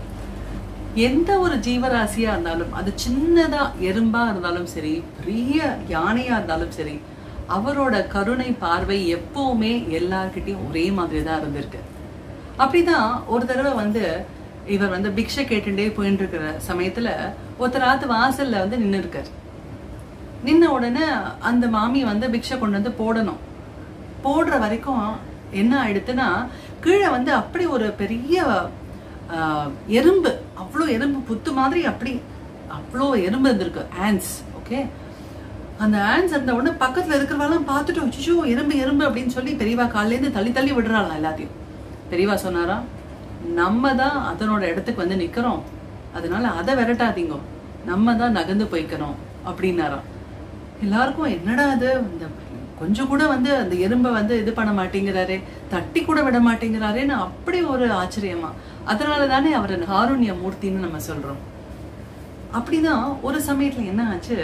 எந்த ஒரு ஜீவராசியா இருந்தாலும் அது சின்னதா எறும்பா இருந்தாலும் சரி பெரிய யானையா இருந்தாலும் சரி அவரோட கருணை பார்வை எப்பவுமே எல்லார்கிட்டயும் ஒரே மாதிரி தான் இருந்திருக்கு அப்படிதான் ஒரு தடவை வந்து இவர் வந்து பிக்ஷை கேட்டுட்டே போயிட்டு இருக்கிற சமயத்துல ஒருத்தர் ஆத்து வாசல்ல வந்து நின்னு இருக்காரு நின்ன உடனே அந்த மாமி வந்து பிக்ஷை கொண்டு வந்து போடணும் போடுற வரைக்கும் என்ன ஆயிடுத்துன்னா கீழே வந்து அப்படி ஒரு பெரிய ஆஹ், எறும்பு அவ்வளோ எறும்பு புத்து மாதிரி அப்படி அவ்வளோ எறும்பு இருந்திருக்கு ஆன்ஸ் ஓகே அந்த ஆன்ஸ் இருந்த உடனே பக்கத்துல இருக்கிறவெல்லாம் பார்த்துட்டு அச்சோ எறும்பு எறும்பு அப்படின்னு சொல்லி பெரியவா காலிலேருந்து தள்ளி தள்ளி விடுறாளாம் எல்லாத்தையும் பெரியவா சொன்னாரா நம்ம தான் அதனோட இடத்துக்கு வந்து நிக்கிறோம் அதனால அதை விரட்டாதீங்க நம்ம தான் நகர்ந்து போய்க்கணும் அப்படின்னாராம் எல்லாருக்கும் என்னடா அது இந்த கொஞ்சம் கூட வந்து அந்த எறும்பை வந்து இது பண்ண மாட்டேங்கிறாரே தட்டி கூட விட மாட்டேங்கிறாரேன்னு அப்படி ஒரு ஆச்சரியமா அதனால தானே அவர் காருண்ய மூர்த்தின்னு நம்ம சொல்றோம் அப்படிதான் ஒரு சமயத்துல என்ன ஆச்சு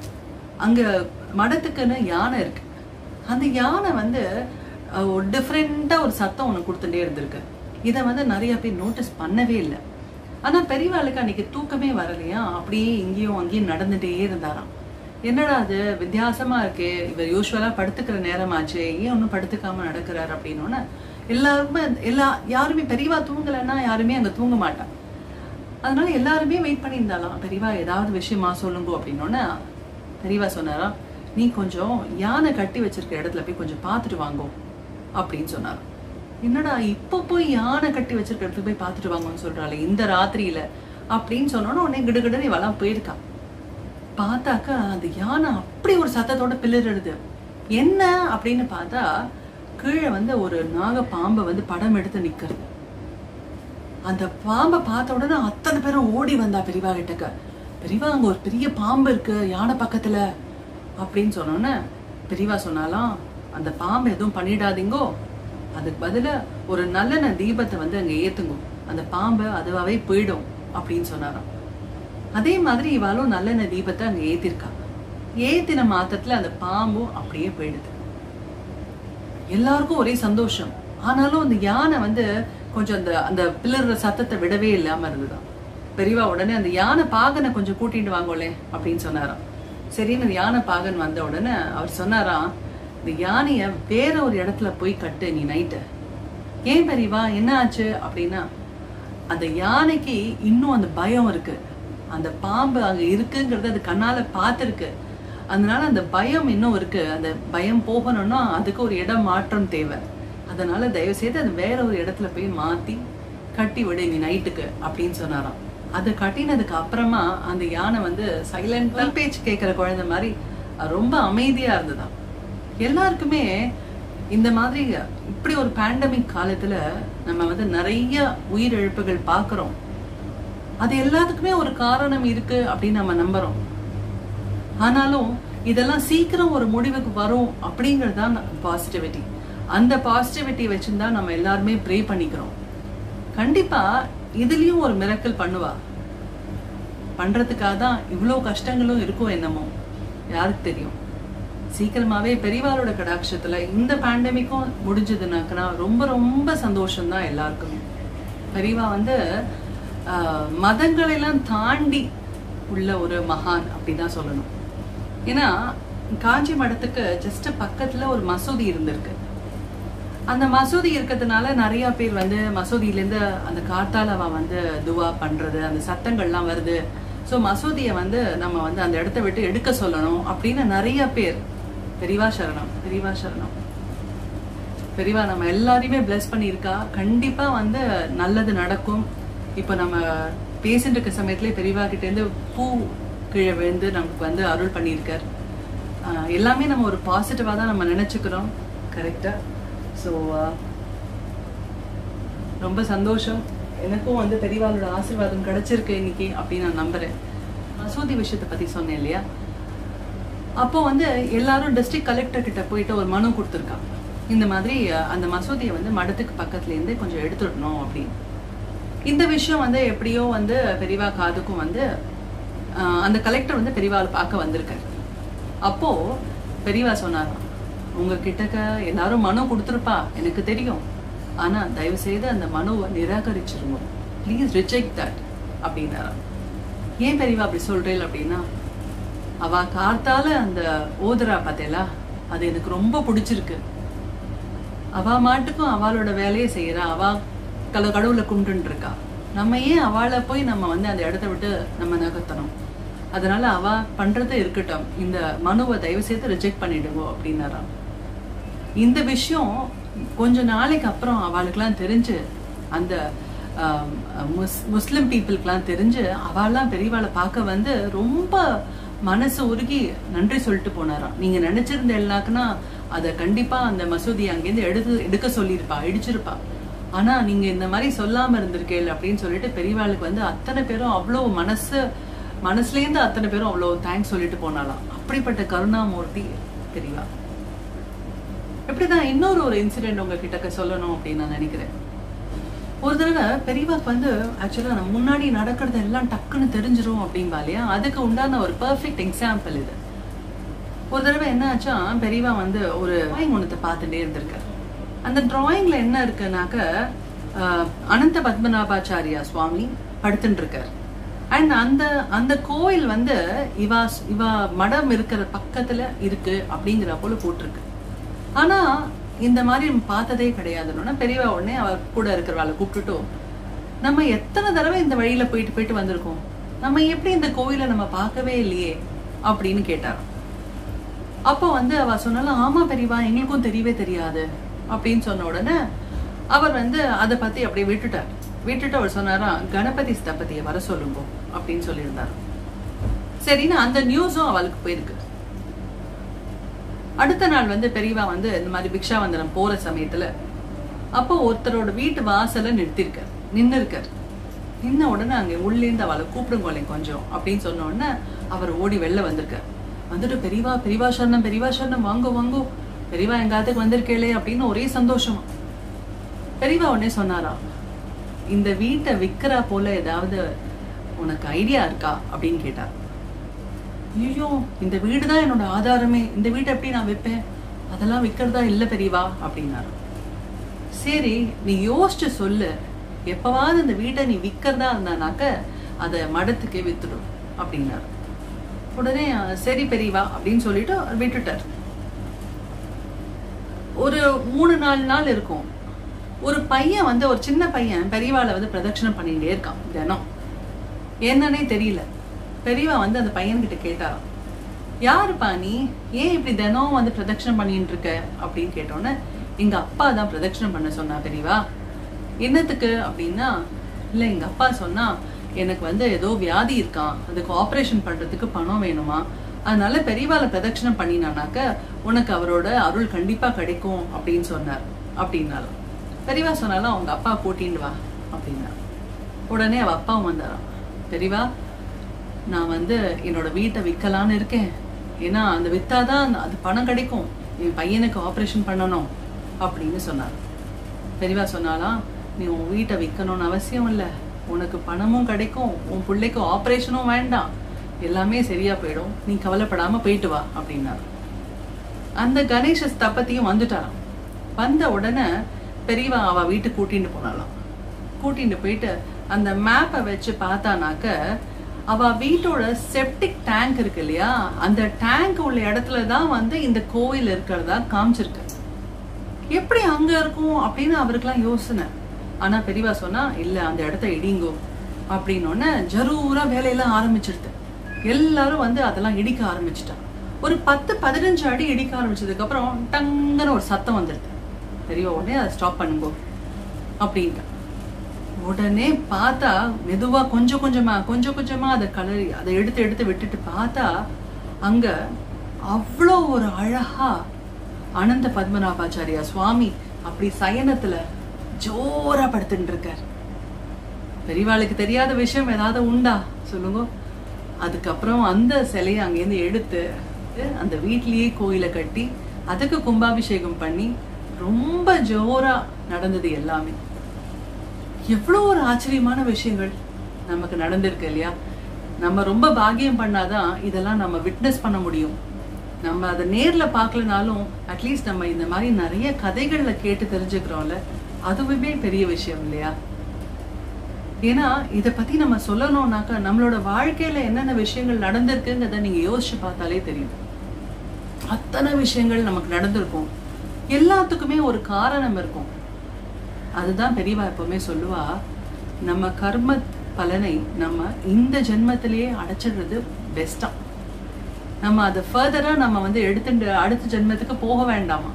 அங்க மடத்துக்குன்னு யானை இருக்கு அந்த யானை வந்து அஹ், ஒரு டிஃப்ரெண்டா ஒரு சத்தம் ஒண்ணு கொடுத்துட்டே இருந்திருக்கு இதை வந்து நிறைய பேர் நோட்டீஸ் பண்ணவே இல்லை ஆனா பெரியவாளுக்கு அன்னைக்கு தூக்கமே வரலையா அப்படியே இங்கேயும் அங்கேயும் நடந்துட்டே இருந்தாராம் என்னடா அது வித்தியாசமா இருக்கே இவர் யூஸ்வலா படுத்துக்கிற நேரமாச்சு ஏன் ஒன்றும் படுத்துக்காம நடக்கிறார் அப்படின்னோடனே எல்லாருமே எல்லா யாருமே பெரியவா தூங்கலைன்னா யாருமே அங்க தூங்க மாட்டான் அதனால எல்லாருமே வெயிட் பண்ணியிருந்தாலாம் பெரியவா ஏதாவது விஷயமா சொல்லுங்க அப்படின்னோடனே பெரியவா சொன்னாராம் நீ கொஞ்சம் யானை கட்டி வச்சிருக்க இடத்துல போய் கொஞ்சம் பார்த்துட்டு வாங்கோ அப்படின்னு சொன்னாராம் என்னடா இப்ப போய் யானை கட்டி வச்சிருக்க இடத்துல போய் பார்த்துட்டு வாங்கன்னு சொல்றாளே இந்த ராத்திரியில அப்படின்னு சொன்னோன்னா உடனே கிடுகிடுன்னு இவெல்லாம் போயிருக்கா பார்த்தாக்கா அந்த யானை அப்படி ஒரு சத்தத்தோட பிளிரிடுது என்ன அப்படின்னு பார்த்தா கீழே வந்து ஒரு நாக பாம்பை வந்து படம் எடுத்து நிக்கிறது அந்த பாம்பை பார்த்த உடனே அத்தனை பேரும் ஓடி வந்தா பெரியவா கிட்டக்க பெரியவா அங்க ஒரு பெரிய பாம்பு இருக்கு யானை பக்கத்துல அப்படின்னு சொன்னோன்னே பெரியவா சொன்னாலாம் அந்த பாம்பை எதுவும் பண்ணிடாதீங்கோ அதுக்கு பதிலா ஒரு நல்லெண்ணெய் தீபத்தை வந்து அங்க ஏத்துங்கோ அந்த பாம்பு அதுவாவே போயிடும் அப்படின்னு சொன்னாராம் அதே மாதிரி இவாளும் நல்லெண்ணெய் தீபத்தை அங்க ஏத்திருக்கா ஏத்தின மாத்திரத்துல அந்த பாம்பும் அப்படியே போயிடுது எல்லாருக்கும் ஒரே சந்தோஷம் ஆனாலும் அந்த யானை வந்து கொஞ்சம் அந்த அந்த பிளற சத்தத்தை விடவே இல்லாம இருந்துதான் பெரியவா உடனே அந்த யானை பாகனை கொஞ்சம் கூட்டிட்டு வாங்கோலே அப்படின்னு சொன்னாராம் சரின்னு அந்த யானை பாகன் வந்த உடனே அவர் சொன்னாராம் இந்த யானைய வேற ஒரு இடத்துல போய் கட்டு நீ நைட்டு ஏன் பெரியவா என்ன ஆச்சு அப்படின்னா அந்த யானைக்கு இன்னும் அந்த பயம் இருக்கு அந்த பாம்பு அங்க இருக்குங்கிறது அது கண்ணால பார்த்திருக்கு அதனால அந்த பயம் இன்னும் இருக்கு அந்த பயம் போகணும்னா அதுக்கு ஒரு இடம் மாற்றம் தேவை அதனால தயவு செய்து அது வேற ஒரு இடத்துல போய் மாத்தி கட்டி விடு நீ நைட்டுக்கு அப்படின்னு சொன்னாராம் அது கட்டினதுக்கு அப்புறமா அந்த யானை வந்து சைலண்டா பேச்சு கேட்கிற குழந்தை மாதிரி அஹ், ரொம்ப அமைதியா இருந்ததாம் எல்லாருக்குமே இந்த மாதிரி இப்படி ஒரு பேண்டமிக் காலத்துல நம்ம வந்து நிறைய உயிரிழப்புகள் பார்க்கிறோம் அது எல்லாத்துக்குமே ஒரு காரணம் இருக்கு அப்படின்னு நம்ம நம்புறோம் ஆனாலும் இதெல்லாம் சீக்கிரம் ஒரு முடிவுக்கு வரும் அப்படிங்கிறது தான் பாசிட்டிவிட்டி அந்த பாசிட்டிவிட்டி வச்சுருந்தா நம்ம எல்லாருமே ப்ரே பண்ணிக்கிறோம் கண்டிப்பா இதுலயும் ஒரு மிரக்கல் பண்ணுவா பண்றதுக்காக தான் இவ்வளோ கஷ்டங்களும் இருக்கும் என்னமோ யாருக்கு தெரியும் சீக்கிரமாவே பெரியவாளோட கடாட்சத்துல இந்த பேண்டமிக்கும் முடிஞ்சதுனாக்கனா ரொம்ப ரொம்ப சந்தோஷம்தான் எல்லாருக்குமே பெரியவா வந்து ஆஹ், மதங்களெல்லாம் தாண்டி உள்ள ஒரு மகான் அப்படிதான் சொல்லணும் ஏன்னா காஞ்சி மடத்துக்கு ஜஸ்ட் பக்கத்துல ஒரு மசூதி இருந்திருக்கு அந்த மசூதி இருக்கிறதுனால நிறைய பேர் வந்து மசூதியிலேருந்து அந்த காத்தாலவா வந்து துவா பண்றது அந்த சத்தங்கள்லாம் வருது ஸோ மசூதியை வந்து நம்ம வந்து அந்த இடத்த விட்டு எடுக்க சொல்லணும் அப்படின்னு நிறைய பேர் பெரிவா சரணம் பெரிவா சரணம் பெரிவா நம்ம எல்லாரையுமே பிளஸ் பண்ணியிருக்கா கண்டிப்பா வந்து நல்லது நடக்கும் இப்போ நம்ம பேசிட்டு இருக்க சமயத்துல பெரியவா கிட்ட இருந்து பூ கீழே விழுந்து நமக்கு வந்து அருள் பண்ணியிருக்கார் ஆஹ் எல்லாமே நம்ம ஒரு பாசிட்டிவா தான் நம்ம நினைச்சுக்கிறோம் கரெக்டா ஸோ ரொம்ப சந்தோஷம் எனக்கும் வந்து பெரியவாளோட ஆசீர்வாதம் கிடைச்சிருக்கு இன்னைக்கு அப்படின்னு நான் நம்புறேன் மசூதி விஷயத்தை பத்தி சொன்னேன் இல்லையா அப்போ வந்து எல்லாரும் டிஸ்ட்ரிக்ட் கலெக்டர் கிட்ட போயிட்டு ஒரு மனு கொடுத்துருக்காங்க இந்த மாதிரி அஹ், அந்த மசூதியை வந்து மடத்துக்கு பக்கத்துல இருந்து கொஞ்சம் எடுத்துடணும் அப்படின்னு இந்த விஷயம் வந்து எப்படியோ வந்து பெரியவா காதுக்கும் வந்து அஹ், அந்த கலெக்டர் வந்து பெரியவாளை பார்க்க வந்திருக்காரு அப்போ பெரியவா சொன்னாராம் உங்க கிட்டக்க எல்லாரும் மனு கொடுத்துருப்பா எனக்கு தெரியும் ஆனா தயவு செய்து அந்த மனுவை நிராகரிச்சிருங்க ப்ளீஸ் ரிஜெக்ட் தட் அப்படின்னாராம் ஏன் பெரியவா அப்படி சொல்றேன் அப்படின்னா அவ கார்த்தால அந்த ஓதுரா பார்த்தேலா அது எனக்கு ரொம்ப பிடிச்சிருக்கு அவ மாட்டுக்கும் அவளோட வேலையை செய்யறா அவ கல கடவுளை கும்பிட்டுன்னு இருக்கா நம்ம ஏன் அவளை போய் நம்ம வந்து அந்த இடத்த விட்டு நம்ம நகர்த்தணும் அதனால அவ பண்றது இருக்கட்டும் இந்த மனுவை தயவு செய்து ரிஜெக்ட் பண்ணிடுவோம் அப்படின்னாராம் இந்த விஷயம் கொஞ்ச நாளைக்கு அப்புறம் அவளுக்கெல்லாம் தெரிஞ்சு அந்த ஆம், முஸ் முஸ்லிம் பீப்புளுக்கெல்லாம் தெரிஞ்சு அவெல்லாம் பெரியவாளை பார்க்க வந்து ரொம்ப மனசு உருகி நன்றி சொல்லிட்டு போனாராம் நீங்க நினைச்சிருந்த எல்லாக்குன்னா அதை கண்டிப்பா அந்த மசூதி அங்கேருந்து எடுத்து எடுக்க சொல்லியிருப்பா இடிச்சிருப்பா ஆனா நீங்க இந்த மாதிரி சொல்லாம இருந்திருக்கேள் அப்படின்னு சொல்லிட்டு பெரியவாளுக்கு வந்து அத்தனை பேரும் அவ்வளோ மனசு மனசுலேருந்து அத்தனை பேரும் அவ்வளோ தேங்க்ஸ் சொல்லிட்டு போனாலாம் அப்படிப்பட்ட கருணாமூர்த்தி பெரியவா இப்படிதான் இன்னொரு ஒரு இன்சிடென்ட் உங்ககிட்ட சொல்லணும் அப்படின்னு நான் நினைக்கிறேன் ஒரு தடவை பெரியவாக்கு வந்து ஆக்சுவலா நம்ம முன்னாடி நடக்கிறது எல்லாம் டக்குன்னு தெரிஞ்சிரும் அப்படின்பா இல்லையா அதுக்கு உண்டான ஒரு பெர்ஃபெக்ட் எக்ஸாம்பிள் இது ஒரு தடவை என்ன ஆச்சா பெரியவா வந்து ஒரு டிராயிங் ஒன்றத்தை பார்த்துட்டே இருந்திருக்காரு அந்த டிராயிங்ல என்ன இருக்குனாக்க ஆஹ், அனந்த பத்மநாபாச்சாரியா சுவாமி படுத்துட்டு இருக்காரு அண்ட் அந்த அந்த கோயில் வந்து இவா இவா மடம் இருக்கிற பக்கத்துல இருக்கு அப்படிங்கிற போல போட்டிருக்கு ஆனா இந்த மாதிரி நம்ம பார்த்ததே கிடையாதுன்னா பெரியவா உடனே அவர் கூட இருக்கிறவாளை கூப்பிட்டுட்டு நம்ம எத்தனை தடவை இந்த வழியில போயிட்டு போயிட்டு வந்திருக்கோம் நம்ம எப்படி இந்த கோயிலை நம்ம பார்க்கவே இல்லையே அப்படின்னு கேட்டார் அப்போ வந்து அவ சொன்னாலும் ஆமா பெரியவா எங்களுக்கும் தெரியவே தெரியாது அப்படின்னு சொன்ன உடனே அவர் வந்து அதை பத்தி அப்படியே விட்டுட்டார் விட்டுட்டு அவர் சொன்னாரா கணபதி ஸ்தபதியை வர சொல்லுங்க அப்படின்னு சொல்லியிருந்தார் சரின்னு அந்த நியூஸும் அவளுக்கு போயிருக்கு அடுத்த நாள் வந்து பெரியவா வந்து இந்த மாதிரி பிக்ஷாவந்தனம் போற சமயத்துல அப்போ ஒருத்தரோட வீட்டு வாசல்ல நிறுத்திருக்கார் நின்னு இருக்கார் நின்ன உடனே அங்க உள்ளேந்து அவளை கூப்பிடுங்கோலே கொஞ்சம் அப்படின்னு சொன்ன உடனே அவர் ஓடி வெளில வந்திருக்கார் வந்துட்டு பெரியவா பெரியவா சரணம் பெரியவா சரணம் வாங்கோ வாங்கோ பெரியவா எங்காத்துக்கு வந்திருக்கேளே அப்படின்னு ஒரே சந்தோஷமா பெரியவா உடனே சொன்னாரா இந்த வீட்டை விக்கிறா போல ஏதாவது உனக்கு ஐடியா இருக்கா அப்படின்னு கேட்டார் ஐயோ இந்த வீடு தான் என்னோட ஆதாரமே இந்த வீட்டை எப்படி நான் விற்பேன் அதெல்லாம் விற்கிறதா இல்லை பெரியவா அப்படின்னாரு சரி நீ யோசிச்சு சொல்லு எப்பவாவது இந்த வீட்டை நீ விற்கிறதா இருந்தானாக்க அதை மடத்துக்கே வித்துடும் அப்படின்னாரு உடனே அஹ், சரி பெரியவா அப்படின்னு சொல்லிட்டு விட்டுட்டார் ஒரு மூணு நாலு நாள் இருக்கும் ஒரு பையன் வந்து ஒரு சின்ன பையன் பெரியவாளை வந்து பிரதட்சணம் பண்ணிட்டே இருக்கான் தினம் என்னன்னே தெரியல பெரியவா வந்து அந்த பையன்கிட்ட கேட்டாராம் யாருப்பா நீ ஏன் இப்படி தினம் வந்து பிரதட்சணம் பண்ணிட்டு இருக்க அப்படின்னு கேட்டோன்னே எங்க அப்பா தான் பிரதட்சணம் பண்ண சொன்னா பெரியவா என்னத்துக்கு அப்படின்னா இல்ல எங்க அப்பா சொன்னா எனக்கு வந்து ஏதோ வியாதி இருக்கான் அதுக்கு ஆபரேஷன் பண்றதுக்கு பணம் வேணுமா அதனால பெரியவாளை பிரதட்சணம் பண்ணினானாக்க உனக்கு அவரோட அருள் கண்டிப்பா கிடைக்கும் அப்படின்னு சொன்னார் அப்படின்னாலும் பெரியவா சொன்னாலும் அவங்க அப்பா கூட்டிட்டு வா அப்படின்னா உடனே அவ அப்பாவும் வந்தாராம் பெரியவா நான் வந்து என்னோட வீட்டை விற்கலான்னு இருக்கேன் ஏன்னா அந்த வித்தாதான் அது பணம் கிடைக்கும் என் பையனுக்கு ஆப்ரேஷன் பண்ணணும் அப்படின்னு சொன்னார் பெரியவா சொன்னாலாம் நீ உன் வீட்டை விற்கணும்னு அவசியம் இல்லை உனக்கு பணமும் கிடைக்கும் உன் பிள்ளைக்கு ஆப்ரேஷனும் வேண்டாம் எல்லாமே சரியா போயிடும் நீ கவலைப்படாம போயிட்டு வா அப்படின்னாரு அந்த கணேச ஸ்தபதியும் வந்துட்டாராம் வந்த உடனே பெரியவா அவ வீட்டுக்கு கூட்டிட்டு போனாலாம் கூட்டிட்டு போயிட்டு அந்த மேப்பை வச்சு பார்த்தானாக்க அவ வீட்டோட செப்டிக் டேங்க் இருக்கு இல்லையா அந்த டேங்க் உள்ள இடத்துல தான் வந்து இந்த கோயில் இருக்கிறதா காமிச்சிருக்கு எப்படி அங்க இருக்கும் அப்படின்னு அவருக்கெல்லாம் யோசனை ஆனா பெரியவா சொன்னா இல்ல அந்த இடத்த இடிங்கோ அப்படின்னோடனே ஜரூரா வேலையெல்லாம் ஆரம்பிச்சிருது எல்லாரும் வந்து அதெல்லாம் இடிக்க ஆரம்பிச்சிட்டாங்க ஒரு பத்து பதினஞ்சு அடி இடிக்க ஆரம்பிச்சதுக்கு அப்புறம் டங்குன்னு ஒரு சத்தம் வந்துடுது பெரியவா உடனே அதை ஸ்டாப் பண்ணுங்கோ அப்படின்ட்டு உடனே பார்த்தா மெதுவா கொஞ்சம் கொஞ்சமா கொஞ்சம் கொஞ்சமா அதை கலரி அதை எடுத்து எடுத்து விட்டுட்டு பார்த்தா அங்க அவ்வளோ ஒரு அழகா அனந்த பத்மநாபாச்சாரியா சுவாமி அப்படி சயனத்துல ஜோரா படுத்துட்டு இருக்கார் பெரியவாளுக்கு தெரியாத விஷயம் ஏதாவது உண்டா சொல்லுங்க அதுக்கப்புறம் அந்த சிலையை அங்கேருந்து எடுத்து அந்த வீட்லயே கோயிலை கட்டி அதுக்கு கும்பாபிஷேகம் பண்ணி ரொம்ப ஜோரா நடந்தது எல்லாமே எவ்வளோ ஒரு ஆச்சரியமான விஷயங்கள் நமக்கு நடந்திருக்கு இல்லையா நம்ம ரொம்ப பாக்கியம் பண்ணாதான் இதெல்லாம் நம்ம விட்னஸ் பண்ண முடியும் நம்ம அதை நேர்ல பார்க்கலனாலும் அட்லீஸ்ட் நம்ம இந்த மாதிரி நிறைய கதைகள்ல கேட்டு தெரிஞ்சுக்கிறோம்ல அதுவுமே பெரிய விஷயம் இல்லையா ஏன்னா இதை பத்தி நம்ம சொல்லணும்னாக்கா நம்மளோட வாழ்க்கையில என்னென்ன விஷயங்கள் நடந்திருக்குங்கிறத நீங்க யோசிச்சு பார்த்தாலே தெரியும் அத்தனை விஷயங்கள் நமக்கு நடந்திருக்கும் எல்லாத்துக்குமே ஒரு காரணம் இருக்கும் அதுதான் பெரியவா எப்பவுமே சொல்லுவா நம்ம கர்ம பலனை நம்ம இந்த ஜென்மத்திலேயே அடைச்சிடுறது பெஸ்டா நம்ம அதை ஃபர்தரா நம்ம வந்து எடுத்துட்டு அடுத்த ஜென்மத்துக்கு போக வேண்டாமா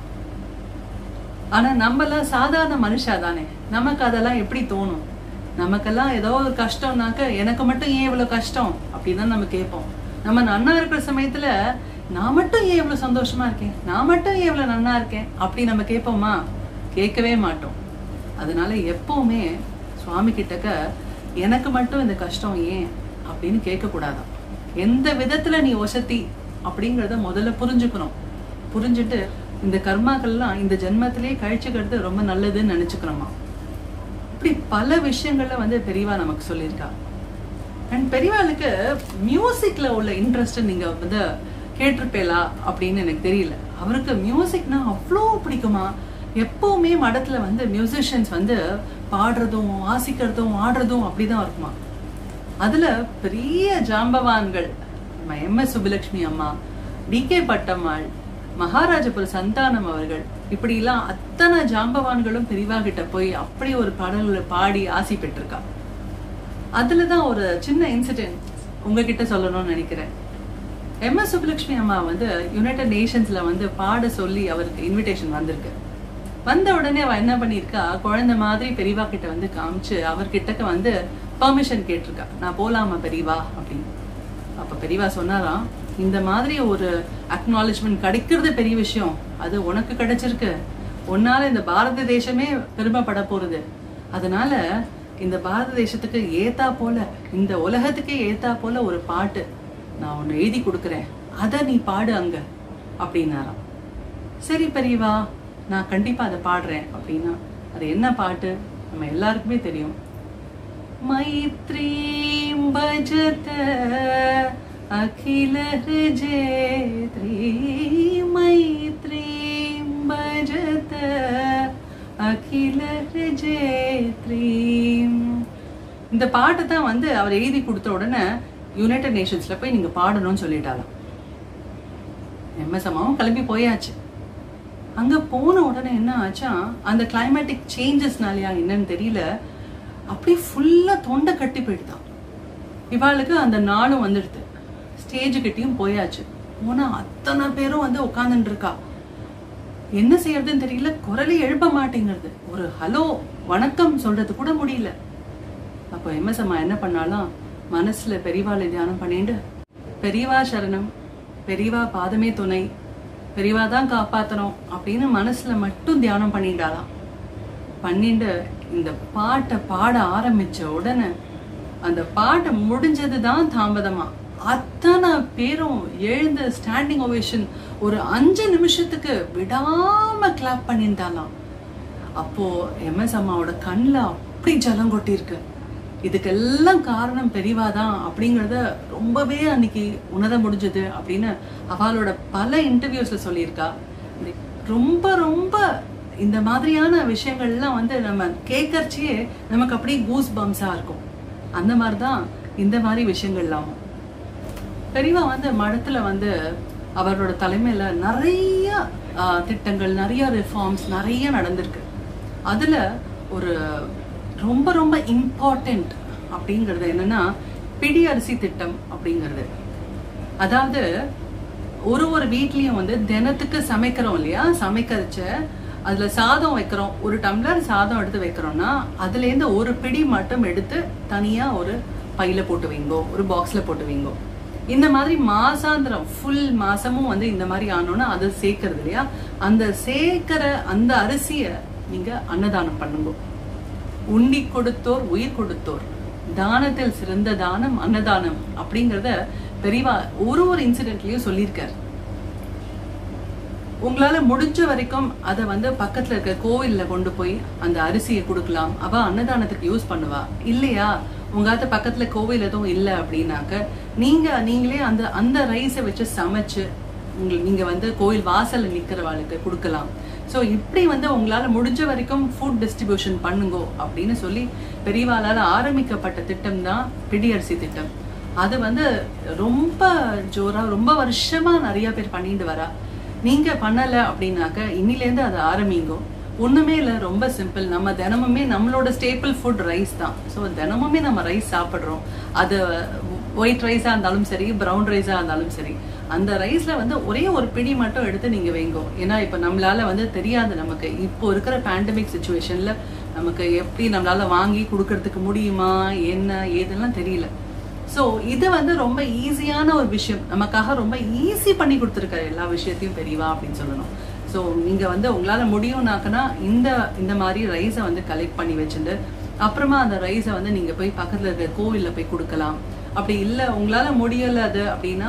ஆனா நம்மலாம் சாதாரண மனுஷா தானே நமக்கு அதெல்லாம் எப்படி தோணும் நமக்கெல்லாம் ஏதோ ஒரு கஷ்டம்னாக்க எனக்கு மட்டும் ஏன் இவ்வளவு கஷ்டம் அப்படின்னு நம்ம கேட்போம் நம்ம நன்னா இருக்கிற சமயத்துல நான் மட்டும் ஏன் இவ்வளவு சந்தோஷமா இருக்கேன் நான் மட்டும் ஏன் இவ்வளவு நன்னா இருக்கேன் அப்படி நம்ம கேட்போமா கேட்கவே மாட்டோம் அதனால எப்பவுமே சுவாமி கிட்டக்க எனக்கு மட்டும் இந்த கஷ்டம் ஏன் அப்படின்னு கேட்க கூடாதாம் எந்த விதத்துல நீ ஒசத்தி அப்படிங்கறத முதல்ல புரிஞ்சுக்கணும் புரிஞ்சுட்டு இந்த கர்மாக்கள்லாம் இந்த ஜென்மத்திலேயே கழிச்சுக்கிறது ரொம்ப நல்லதுன்னு நினைச்சுக்கணுமா இப்படி பல விஷயங்கள்ல வந்து பெரியவா நமக்கு சொல்லியிருக்கா அண்ட் பெரியவாளுக்கு மியூசிக்ல உள்ள இன்ட்ரெஸ்ட் நீங்க வந்து கேட்டிருப்பேலா அப்படின்னு எனக்கு தெரியல அவருக்கு மியூசிக்னா அவ்வளோ பிடிக்குமா எப்பவுமே மடத்துல வந்து மியூசிஷியன்ஸ் வந்து பாடுறதும் வாசிக்கிறதும் ஆடுறதும் அப்படிதான் இருக்குமா அதுல பெரிய ஜாம்பவான்கள் நம்ம எம் எஸ் சுப்புலட்சுமி அம்மா டி கே பட்டம்மாள் மகாராஜபுர சந்தானம் அவர்கள் இப்படி எல்லாம் அத்தனை ஜாம்பவான்களும் பெரியவா கிட்ட போய் அப்படி ஒரு பாடல்களை பாடி ஆசை பெற்றிருக்கா அதுலதான் ஒரு சின்ன இன்சிடென்ட் உங்ககிட்ட சொல்லணும்னு நினைக்கிறேன் எம் எஸ் சுப்புலட்சுமி அம்மா வந்து யுனைடெட் நேஷன்ஸ்ல வந்து பாட சொல்லி அவருக்கு இன்விடேஷன் வந்திருக்கு வந்த உடனே அவ என்ன பண்ணிருக்கா குழந்தை மாதிரி பெரியவா கிட்ட வந்து காமிச்சு அவர்கிட்டக்க வந்து பெர்மிஷன் கேட்டிருக்கா நான் போலாமா பெரியவா அப்படின்னு அப்ப பெரியவா சொன்னாராம் இந்த மாதிரி ஒரு அக்னாலஜ்மெண்ட் கிடைக்கிறது பெரிய விஷயம் அது உனக்கு கிடைச்சிருக்கு உன்னால இந்த பாரத தேசமே பெருமைப்பட போறது அதனால இந்த பாரத தேசத்துக்கு ஏத்தா போல இந்த உலகத்துக்கே ஏத்தா போல ஒரு பாட்டு நான் ஒன்னு எழுதி கொடுக்குறேன் அத நீ பாடு அங்க அப்படின்னாராம் சரி பெரியவா நான் கண்டிப்பா அதை பாடுறேன் அப்படின்னா அது என்ன பாட்டு நம்ம எல்லாருக்குமே தெரியும் மைத்ரீம் பஜத அகில ஹிருஜேத்ரி மைத்ரீம் பஜத அகில ஹிருஜேத்ரி இந்த பாட்டை தான் வந்து அவர் எழுதி கொடுத்த உடனே யுனைடெட் நேஷன்ஸ்ல போய் நீங்க பாடணும்னு சொல்லிட்டாலாம் எம்எஸ் அம்மாவும் கிளம்பி போயாச்சு அங்க போன உடனே என்ன ஆச்சா அந்த கிளைமேட்டிக் சேஞ்சஸ்னாலயா என்னன்னு தெரியல அப்படியே ஃபுல்லா தொண்டை கட்டி போயிடுதான் இவாளுக்கு அந்த நாளும் வந்துடுது ஸ்டேஜ் கிட்டயும் போயாச்சு போனா அத்தனை பேரும் வந்து உட்காந்துட்டு இருக்கா என்ன செய்யறதுன்னு தெரியல குரலே எழுப்ப மாட்டேங்கிறது ஒரு ஹலோ வணக்கம் சொல்றது கூட முடியல அப்போ எம்எஸ் அம்மா என்ன பண்ணாலாம் மனசுல பெரியவாளை தியானம் பண்ணிட்டு பெரியவா சரணம் பெரியவா பாதமே துணை பெரியவா தான் காப்பாத்தணும் அப்படின்னு மனசுல மட்டும் தியானம் பண்ணிட்டாளாம் பண்ணிட்டு இந்த பாட்டை பாட ஆரம்பிச்ச உடனே அந்த பாட்டை முடிஞ்சது தான் தாமதமா அத்தனை பேரும் எழுந்த ஸ்டாண்டிங் ஓவேஷன் ஒரு அஞ்சு நிமிஷத்துக்கு விடாம கிளாப் பண்ணியிருந்தாலாம் அப்போ எம்எஸ் அம்மாவோட கண்ணில் அப்படி ஜலம் கொட்டியிருக்கு இதுக்கெல்லாம் காரணம் பெரியவா தான் அப்படிங்கிறத ரொம்பவே அன்னைக்கு உணர முடிஞ்சது அப்படின்னு அவளோட பல இன்டர்வியூஸ்ல சொல்லியிருக்கா ரொம்ப ரொம்ப இந்த மாதிரியான விஷயங்கள்லாம் வந்து நம்ம கேட்கறச்சியே நமக்கு அப்படியே கூஸ் பம்ஸா இருக்கும் அந்த மாதிரி தான் இந்த மாதிரி விஷயங்கள்லாம் பெரியவா வந்து மடத்துல வந்து அவரோட தலைமையில நிறைய ஆஹ், திட்டங்கள் நிறைய ரிஃபார்ம்ஸ் நிறைய நடந்திருக்கு அதுல ஒரு ரொம்ப ரொம்ப இம்பார்ட்டண்ட் அப்படிங்கிறது என்னன்னா பிடி அரிசி திட்டம் அப்படிங்கிறது அதாவது ஒரு ஒரு வீட்லயும் வந்து தினத்துக்கு சமைக்கிறோம் இல்லையா சமைக்கிறச்ச அதுல சாதம் வைக்கிறோம் ஒரு டம்ளர் சாதம் எடுத்து வைக்கிறோம்னா அதுல இருந்து ஒரு பிடி மட்டும் எடுத்து தனியா ஒரு பையில போட்டு வைங்கோ ஒரு பாக்ஸ்ல போட்டு வைங்கோ இந்த மாதிரி மாசாந்திரம் ஃபுல் மாசமும் வந்து இந்த மாதிரி ஆனோன்னா அதை சேர்க்கறது இல்லையா அந்த சேர்க்கிற அந்த அரிசிய நீங்க அன்னதானம் பண்ணுங்க உண்டி கொடுத்தோர் உயிர் கொடுத்தோர் தானத்தில் சிறந்த தானம் அன்னதானம் அப்படிங்கறத பெரியவா ஒரு ஒரு இன்சிடென்ட்லயும் சொல்லியிருக்காரு உங்களால முடிஞ்ச வரைக்கும் அதை வந்து பக்கத்துல இருக்க கோவில்ல கொண்டு போய் அந்த அரிசியை கொடுக்கலாம் அவ அன்னதானத்துக்கு யூஸ் பண்ணுவா இல்லையா உங்காத்த பக்கத்துல கோவில் எதுவும் இல்லை அப்படின்னாக்க நீங்க நீங்களே அந்த அந்த ரைஸை வச்சு சமைச்சு உங்களுக்கு நீங்க வந்து கோயில் வாசல்ல நிக்கிறவாளுக்கு கொடுக்கலாம் ஸோ இப்படி வந்து உங்களால முடிஞ்ச வரைக்கும் ஃபுட் டிஸ்ட்ரிபியூஷன் பண்ணுங்கோ அப்படின்னு சொல்லி பெரியவாளால ஆரம்பிக்கப்பட்ட திட்டம் தான் பிடியரிசி திட்டம் அது வந்து ரொம்ப ஜோரா ரொம்ப வருஷமா நிறைய பேர் பண்ணிட்டு வரா நீங்க பண்ணல அப்படின்னாக்க இன்னிலேருந்து அதை ஆரம்பிங்கோ ஒண்ணுமே இல்ல ரொம்ப சிம்பிள் நம்ம தினமுமே நம்மளோட ஸ்டேபிள் ஃபுட் ரைஸ் தான் ஸோ தினமுமே நம்ம ரைஸ் சாப்பிடுறோம் அது ஒயிட் ரைஸா இருந்தாலும் சரி ப்ரௌன் ரைஸா இருந்தாலும் சரி அந்த ரைஸ்ல வந்து ஒரே ஒரு பிடி மட்டும் எடுத்து நீங்க வைங்கோ ஏன்னா இப்ப நம்மளால வந்து தெரியாது நமக்கு இப்போ இருக்கிற பேண்டமிக் சுச்சுவேஷன்ல நமக்கு எப்படி நம்மளால வாங்கி கொடுக்கறதுக்கு முடியுமா என்ன ஏதெல்லாம் தெரியல ஸோ இது வந்து ரொம்ப ஈஸியான ஒரு விஷயம் நமக்காக ரொம்ப ஈஸி பண்ணி கொடுத்துருக்காரு எல்லா விஷயத்தையும் பெரியவா அப்படின்னு சொல்லணும் ஸோ நீங்க வந்து உங்களால முடியும்னாக்கனா இந்த இந்த மாதிரி ரைஸை வந்து கலெக்ட் பண்ணி வச்சுட்டு அப்புறமா அந்த ரைஸை வந்து நீங்க போய் பக்கத்துல இருக்க கோவில்ல போய் கொடுக்கலாம் அப்படி இல்லை உங்களால முடியல அது அப்படின்னா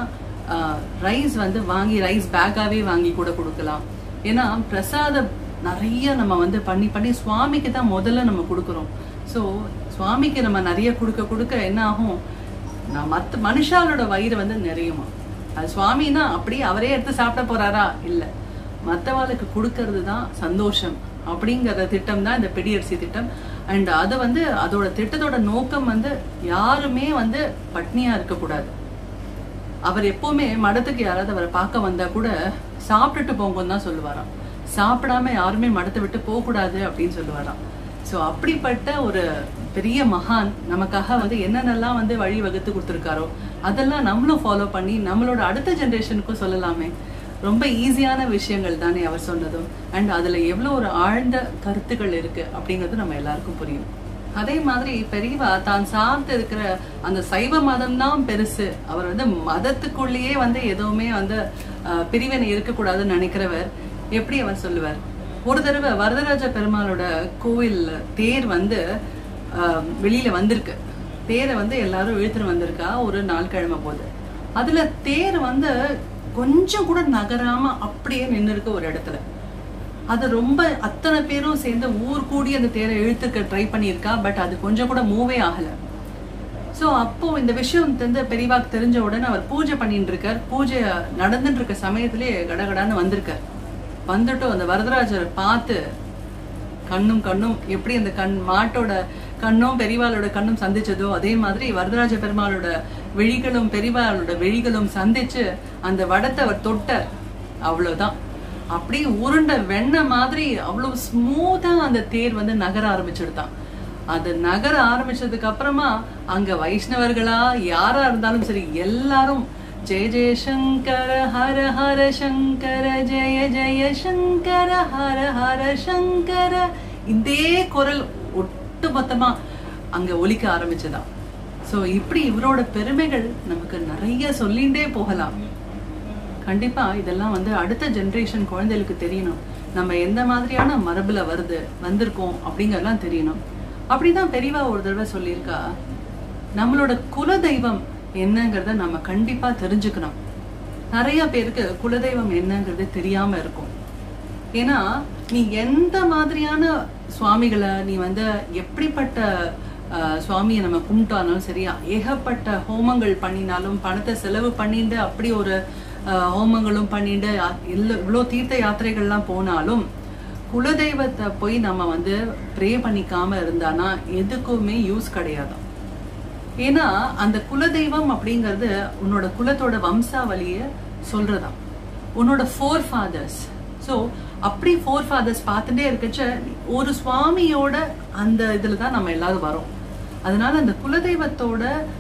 ரைஸ் வந்து வாங்கி ரைஸ் பேக்காவே வாங்கி கூட கொடுக்கலாம் ஏன்னா பிரசாதம் நிறைய நம்ம வந்து பண்ணி பண்ணி சுவாமிக்கு தான் முதல்ல நம்ம கொடுக்குறோம் ஸோ சுவாமிக்கு நம்ம நிறைய கொடுக்க கொடுக்க என்ன ஆகும் நான் மற்ற மனுஷாலோட வயிறு வந்து நிறையுமா அது சுவாமின்னா அப்படியே அவரே எடுத்து சாப்பிட போறாரா இல்ல மற்றவாளுக்கு கொடுக்கறது தான் சந்தோஷம் அப்படிங்கிற திட்டம் தான் இந்த பிடியரிசி திட்டம் அண்ட் அது வந்து அதோட திட்டத்தோட நோக்கம் வந்து யாருமே வந்து பட்னியா இருக்கக்கூடாது அவர் எப்பவுமே மடத்துக்கு யாராவது அவரை பார்க்க வந்தா கூட சாப்பிட்டுட்டு போங்கன்னு தான் சொல்லுவாராம் சாப்பிடாம யாருமே மடத்தை விட்டு போகக்கூடாது அப்படின்னு சொல்லுவாராம் ஸோ அப்படிப்பட்ட ஒரு பெரிய மகான் நமக்காக வந்து என்னென்னலாம் வந்து வழி வகுத்து கொடுத்துருக்காரோ அதெல்லாம் நம்மளும் ஃபாலோ பண்ணி நம்மளோட அடுத்த ஜென்ரேஷனுக்கும் சொல்லலாமே ரொம்ப ஈஸியான விஷயங்கள் தானே அவர் சொன்னதும் அண்ட் அதுல எவ்வளோ ஒரு ஆழ்ந்த கருத்துக்கள் இருக்கு அப்படிங்கிறது நம்ம எல்லாருக்கும் புரியும் அதே மாதிரி பெரியவா தான் சார்ந்து இருக்கிற அந்த சைவ மதம் தான் பெருசு அவர் வந்து மதத்துக்குள்ளேயே வந்து எதுவுமே வந்து அஹ், பிரிவினை இருக்கக்கூடாதுன்னு நினைக்கிறவர் எப்படி அவர் சொல்லுவார் ஒரு தடவை வரதராஜ பெருமாளோட கோவில் தேர் வந்து அஹ், வெளியில வந்திருக்கு தேரை வந்து எல்லாரும் இழுத்துட்டு வந்திருக்கா ஒரு நாள் கிழமை போது அதுல தேர் வந்து கொஞ்சம் கூட நகராம அப்படியே நின்னு இருக்கு ஒரு இடத்துல அது ரொம்ப அத்தனை பேரும் சேர்ந்து ஊர் கூடி அந்த தேரை இழுத்துக்க ட்ரை பண்ணியிருக்கா பட் அது கொஞ்சம் கூட மூவே ஆகல ஸோ அப்போ இந்த விஷயம் வந்து பெரியவாக்கு தெரிஞ்ச உடனே அவர் பூஜை பண்ணிட்டு இருக்கார் பூஜை நடந்துட்டு இருக்க சமயத்திலே கடகடான்னு வந்திருக்கார் வந்துட்டு அந்த வரதராஜரை பார்த்து கண்ணும் கண்ணும் எப்படி அந்த கண் மாட்டோட கண்ணும் பெரியவாளோட கண்ணும் சந்திச்சதோ அதே மாதிரி வரதராஜ பெருமாளோட விழிகளும் பெரியவாளோட விழிகளும் சந்திச்சு அந்த வடத்தை அவர் தொட்டார் அவ்வளவுதான் அப்படியே உருண்ட வெண்ணெய் மாதிரி அவ்வளவு ஸ்மூத்தா அந்த தேர் வந்து நகர ஆரம்பிச்சுடுதான் அது நகர ஆரம்பிச்சதுக்கு அப்புறமா அங்க வைஷ்ணவர்களா யாரா இருந்தாலும் சரி எல்லாரும் ஜெய ஜெய சங்கர ஹர ஹர சங்கர ஜெய ஜெய சங்கர ஹர ஹர சங்கர இதே குரல் ஒட்டு மொத்தமா அங்க ஒலிக்க ஆரம்பிச்சதாம் சோ இப்படி இவரோட பெருமைகள் நமக்கு நிறைய சொல்லிண்டே போகலாம் கண்டிப்பா இதெல்லாம் வந்து அடுத்த ஜெனரேஷன் குழந்தைகளுக்கு தெரியணும் நம்ம எந்த மாதிரியான மரபுல வருது வந்திருக்கோம் அப்படிங்கறதெல்லாம் தெரியணும் அப்படிதான் பெரியவா ஒரு தடவை சொல்லியிருக்கா நம்மளோட குலதெய்வம் என்னங்கிறத நம்ம கண்டிப்பா தெரிஞ்சுக்கணும் நிறைய பேருக்கு குலதெய்வம் என்னங்கிறது தெரியாம இருக்கும் ஏன்னா நீ எந்த மாதிரியான சுவாமிகளை நீ வந்து எப்படிப்பட்ட ஆஹ், சுவாமியை நம்ம கும்பிட்டாலும் சரி ஏகப்பட்ட ஹோமங்கள் பண்ணினாலும் பணத்தை செலவு பண்ணிட்டு அப்படி ஒரு ஆஹ், ஹோமங்களும் பண்ணிட்டு இல்லை இவ்வளோ தீர்த்த யாத்திரைகள்லாம் போனாலும் குலதெய்வத்தை போய் நம்ம வந்து ப்ரே பண்ணிக்காம இருந்தானா எதுக்குமே யூஸ் கிடையாது ஏன்னா அந்த குலதெய்வம் அப்படிங்கிறது உன்னோட குலத்தோட வம்சாவளிய சொல்றதா உன்னோட ஃபோர் ஃபாதர்ஸ் ஸோ அப்படி ஃபோர் ஃபாதர்ஸ் பார்த்துட்டே இருக்கச்ச ஒரு சுவாமியோட அந்த இதுல தான் நம்ம எல்லாரும் வரோம் அதனால அந்த குலதெய்வத்தோட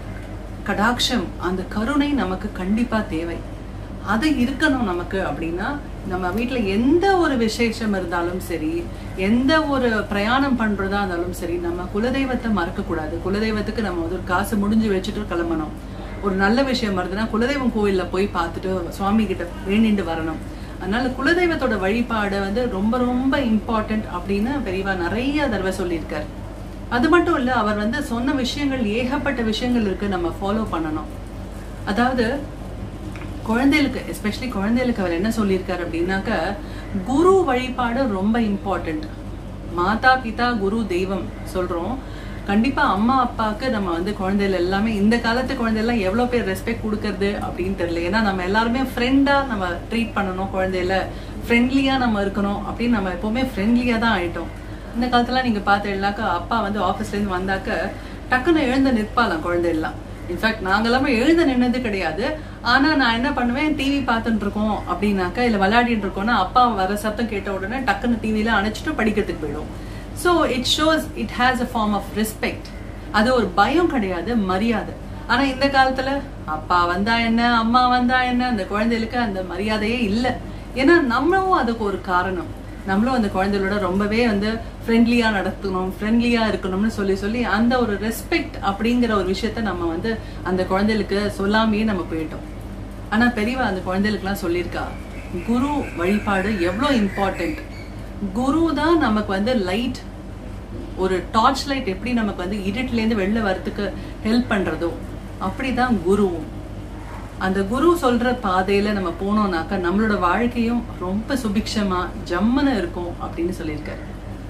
கடாட்சம் அந்த கருணை நமக்கு கண்டிப்பா தேவை அது இருக்கணும் நமக்கு அப்படின்னா நம்ம வீட்ல எந்த ஒரு விசேஷம் இருந்தாலும் சரி எந்த ஒரு பிரயாணம் பண்றதா இருந்தாலும் சரி நம்ம குலதெய்வத்தை மறக்க கூடாது குலதெய்வத்துக்கு நம்ம வந்து ஒரு காசு முடிஞ்சு வச்சுட்டு கிளம்பணும் ஒரு நல்ல விஷயம் வருதுன்னா குலதெய்வம் கோவில்ல போய் பார்த்துட்டு சுவாமி கிட்ட வேண்டிட்டு வரணும் அதனால குலதெய்வத்தோட வழிபாடு வந்து ரொம்ப ரொம்ப இம்பார்ட்டன்ட் அப்படின்னு பெரியவா நிறைய தடவை சொல்லியிருக்காரு அது மட்டும் இல்ல அவர் வந்து சொன்ன விஷயங்கள் ஏகப்பட்ட விஷயங்கள் இருக்கு நம்ம ஃபாலோ பண்ணணும் அதாவது குழந்தைகளுக்கு எஸ்பெஷலி குழந்தைகளுக்கு அவர் என்ன சொல்லியிருக்காரு அப்படின்னாக்க குரு வழிபாடு ரொம்ப இம்பார்ட்டண்ட் மாதா பிதா குரு தெய்வம் சொல்றோம் கண்டிப்பா அம்மா அப்பாவுக்கு நம்ம வந்து குழந்தைகள் எல்லாமே இந்த காலத்து குழந்தைலாம் எவ்வளவு பேர் ரெஸ்பெக்ட் கொடுக்கறது அப்படின்னு தெரியல ஏன்னா நம்ம எல்லாருமே ஃப்ரெண்டா நம்ம ட்ரீட் பண்ணணும் குழந்தையில ஃப்ரெண்ட்லியா நம்ம இருக்கணும் அப்படின்னு நம்ம எப்பவுமே ஃப்ரெண்ட்லியா தான் ஆயிட்டோம் இந்த காலத்துல நீங்க பார்த்தீங்கன்னாக்கா அப்பா வந்து ஆபீஸ்ல இருந்து வந்தாக்க டக்குன்னு எழுந்து நிற்பாலாம் குழந்தை எல்லாம் இன்ஃபேக்ட் நாங்க எல்லாமே எழுந்து நின்னது கிடையாது ஆனா நான் என்ன பண்ணுவேன் டிவி பார்த்துட்டு இருக்கோம் அப்படின்னாக்கா இல்ல விளையாடிட்டு இருக்கோம்னா அப்பா வர சத்தம் கேட்ட உடனே டக்குன்னு டிவில அணைச்சிட்டு படிக்கிறதுக்கு போயிடும் so it shows it has a form of respect அது ஒரு பயம் கிடையாது மரியாதை ஆனா இந்த காலத்துல அப்பா வந்தா என்ன அம்மா வந்தா என்ன அந்த குழந்தைகளுக்கு அந்த மரியாதையே இல்லை ஏன்னா நம்மளும் அதுக்கு ஒரு காரணம் நம்மளும் அந்த குழந்தைகளோட ரொம்பவே வந்து ஃப்ரெண்ட்லியா நடத்தணும் ஃப்ரெண்ட்லியா இருக்கணும்னு சொல்லி சொல்லி அந்த ஒரு ரெஸ்பெக்ட் அப்படிங்கிற ஒரு விஷயத்த நம்ம வந்து அந்த குழந்தைகளுக்கு சொல்லாமையே நம்ம போயிட்டோம் ஆனா பெரியவா அந்த குழந்தைகளுக்குலாம் சொல்லியிருக்கா குரு வழிபாடு எவ்வளோ இம்பார்ட்டன்ட் குரு தான் நமக்கு வந்து லைட் ஒரு டார்ச் லைட் எப்படி நமக்கு வந்து இருட்டிலேருந்து வெளில வரதுக்கு ஹெல்ப் பண்றதோ அப்படிதான் குருவும் அந்த குரு சொல்ற பாதையில நம்ம போனோம்னாக்கா நம்மளோட வாழ்க்கையும் ரொம்ப சுபிக்ஷமா ஜம்முன்னு இருக்கும் அப்படின்னு சொல்லியிருக்காரு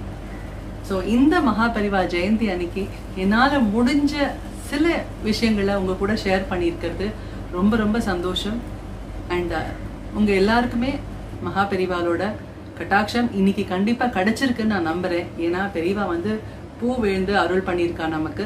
ஸோ இந்த மகாபரிவா ஜெயந்தி அன்னைக்கு என்னால முடிஞ்ச சில விஷயங்களை உங்க கூட ஷேர் பண்ணியிருக்கிறது ரொம்ப ரொம்ப சந்தோஷம் அண்ட் உங்க எல்லாருக்குமே மகாபெரிவாலோட கட்டாட்சம் இன்னைக்கு கண்டிப்பா கிடைச்சிருக்குன்னு நான் நம்புறேன் ஏன்னா பெரியவா வந்து பூ விழுந்து அருள் பண்ணியிருக்கா நமக்கு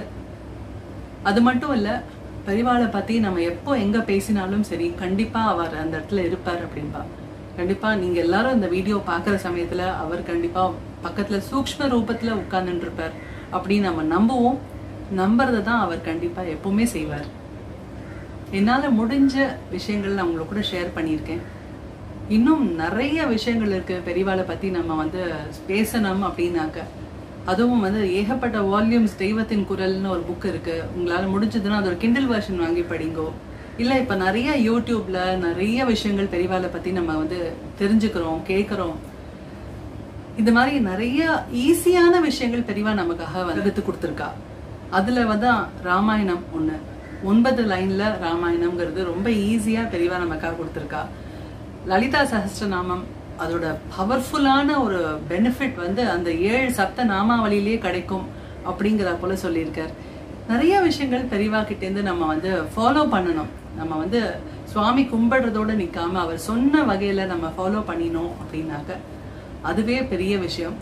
அது மட்டும் இல்ல பெரியவாளை பத்தி நம்ம எப்போ எங்க பேசினாலும் சரி கண்டிப்பா அவர் அந்த இடத்துல இருப்பார் அப்படின்பா கண்டிப்பா நீங்க எல்லாரும் இந்த வீடியோ பார்க்குற சமயத்துல அவர் கண்டிப்பா பக்கத்துல சூக்ஷ்ம ரூபத்துல உட்கார்ந்துட்டு இருப்பார் அப்படின்னு நம்ம நம்புவோம் நம்புறதை தான் அவர் கண்டிப்பா எப்பவுமே செய்வார் என்னால முடிஞ்ச விஷயங்கள் நான் உங்களை கூட ஷேர் பண்ணியிருக்கேன் இன்னும் நிறைய விஷயங்கள் இருக்கு பெரியவாளை பத்தி நம்ம வந்து பேசணும் அப்படின்னாக்க அதுவும் வந்து ஏகப்பட்ட வால்யூம்ஸ் தெய்வத்தின் குரல்னு ஒரு புக் இருக்கு உங்களால முடிஞ்சதுன்னா அது ஒரு கிண்டில் வெர்ஷன் வாங்கி படிங்கோ இல்ல இப்ப நிறைய யூடியூப்ல நிறைய விஷயங்கள் பெரியவாளை பத்தி நம்ம வந்து தெரிஞ்சுக்கிறோம் கேட்கிறோம் இந்த மாதிரி நிறைய ஈஸியான விஷயங்கள் பெரியவா நமக்காக வகுத்து கொடுத்துருக்கா அதுல வந்து ராமாயணம் ஒண்ணு ஒன்பது லைன்ல ராமாயணம்ங்கிறது ரொம்ப ஈஸியா பெரியவா நமக்காக கொடுத்துருக்கா லலிதா சஹஸ்ரநாமம் அதோட பவர்ஃபுல்லான ஒரு பெனிஃபிட் வந்து அந்த ஏழு சப்த நாமாவளியிலேயே கிடைக்கும் அப்படிங்கிற போல சொல்லியிருக்கார் நிறைய விஷயங்கள் பெரியவா கிட்டேருந்து நம்ம வந்து ஃபாலோ பண்ணணும் நம்ம வந்து சுவாமி கும்பிடுறதோட நிக்காம அவர் சொன்ன வகையில நம்ம ஃபாலோ பண்ணினோம் அப்படின்னாக்க அதுவே பெரிய விஷயம்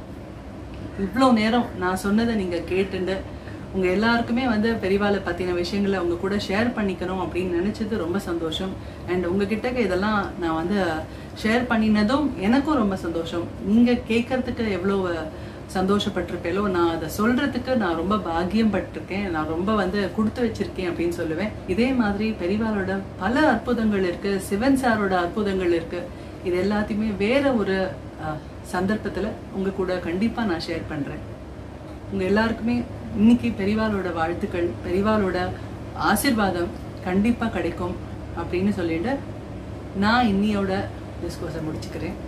இவ்வளோ நேரம் நான் சொன்னதை நீங்க கேட்டுண்டு உங்க எல்லாருக்குமே வந்து பெரியவாளை பத்தின விஷயங்களை உங்க கூட ஷேர் பண்ணிக்கணும் அப்படின்னு நினைச்சது ரொம்ப சந்தோஷம் அண்ட் உங்ககிட்ட இதெல்லாம் நான் வந்து ஷேர் பண்ணினதும் எனக்கும் ரொம்ப சந்தோஷம் நீங்க கேட்கறதுக்கு எவ்வளோ சந்தோஷப்பட்டிருப்பேலோ நான் அதை சொல்றதுக்கு நான் ரொம்ப பாக்கியம் பட்டிருக்கேன் நான் ரொம்ப வந்து கொடுத்து வச்சிருக்கேன் அப்படின்னு சொல்லுவேன் இதே மாதிரி பெரியவாளோட பல அற்புதங்கள் இருக்கு சிவன் சாரோட அற்புதங்கள் இருக்கு இது எல்லாத்தையுமே வேற ஒரு அஹ், சந்தர்ப்பத்துல உங்க கூட கண்டிப்பா நான் ஷேர் பண்றேன் உங்க எல்லாருக்குமே இன்னைக்கு பெரியவாளோட வாழ்த்துக்கள் பெரியவாளோட ஆசிர்வாதம் கண்டிப்பா கிடைக்கும் அப்படின்னு சொல்லிட்டு நான் இன்னியோட டிஸ்கோஸை முடிச்சுக்கிறேன்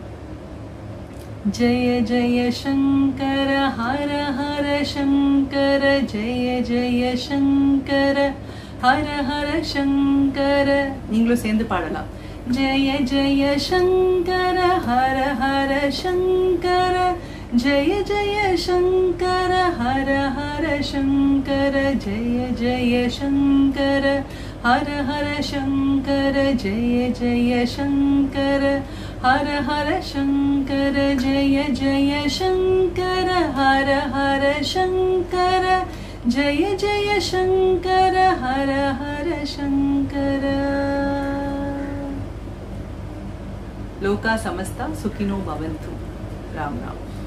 जय जय शङ्कर हर हर शङ्कर जय जय शङ्कर हर हर शङ्कर நீங்களும் சேர்ந்து பாடலாம் ஜெய ஜெய சங்கர ஹர ஹர சங்கர ஜெய ஜெய சங்கர ஹர ஹர शङ्कर जय जय शङ्कर हर हर शङ्कर जय जय शङ्कर हर हर शङ्कर जय जय शङ्कर हर हर शङ्कर जय जय शङ्कर हर हर शङ्कर लोका समस्ता सुखिनो भवन्तु राम राम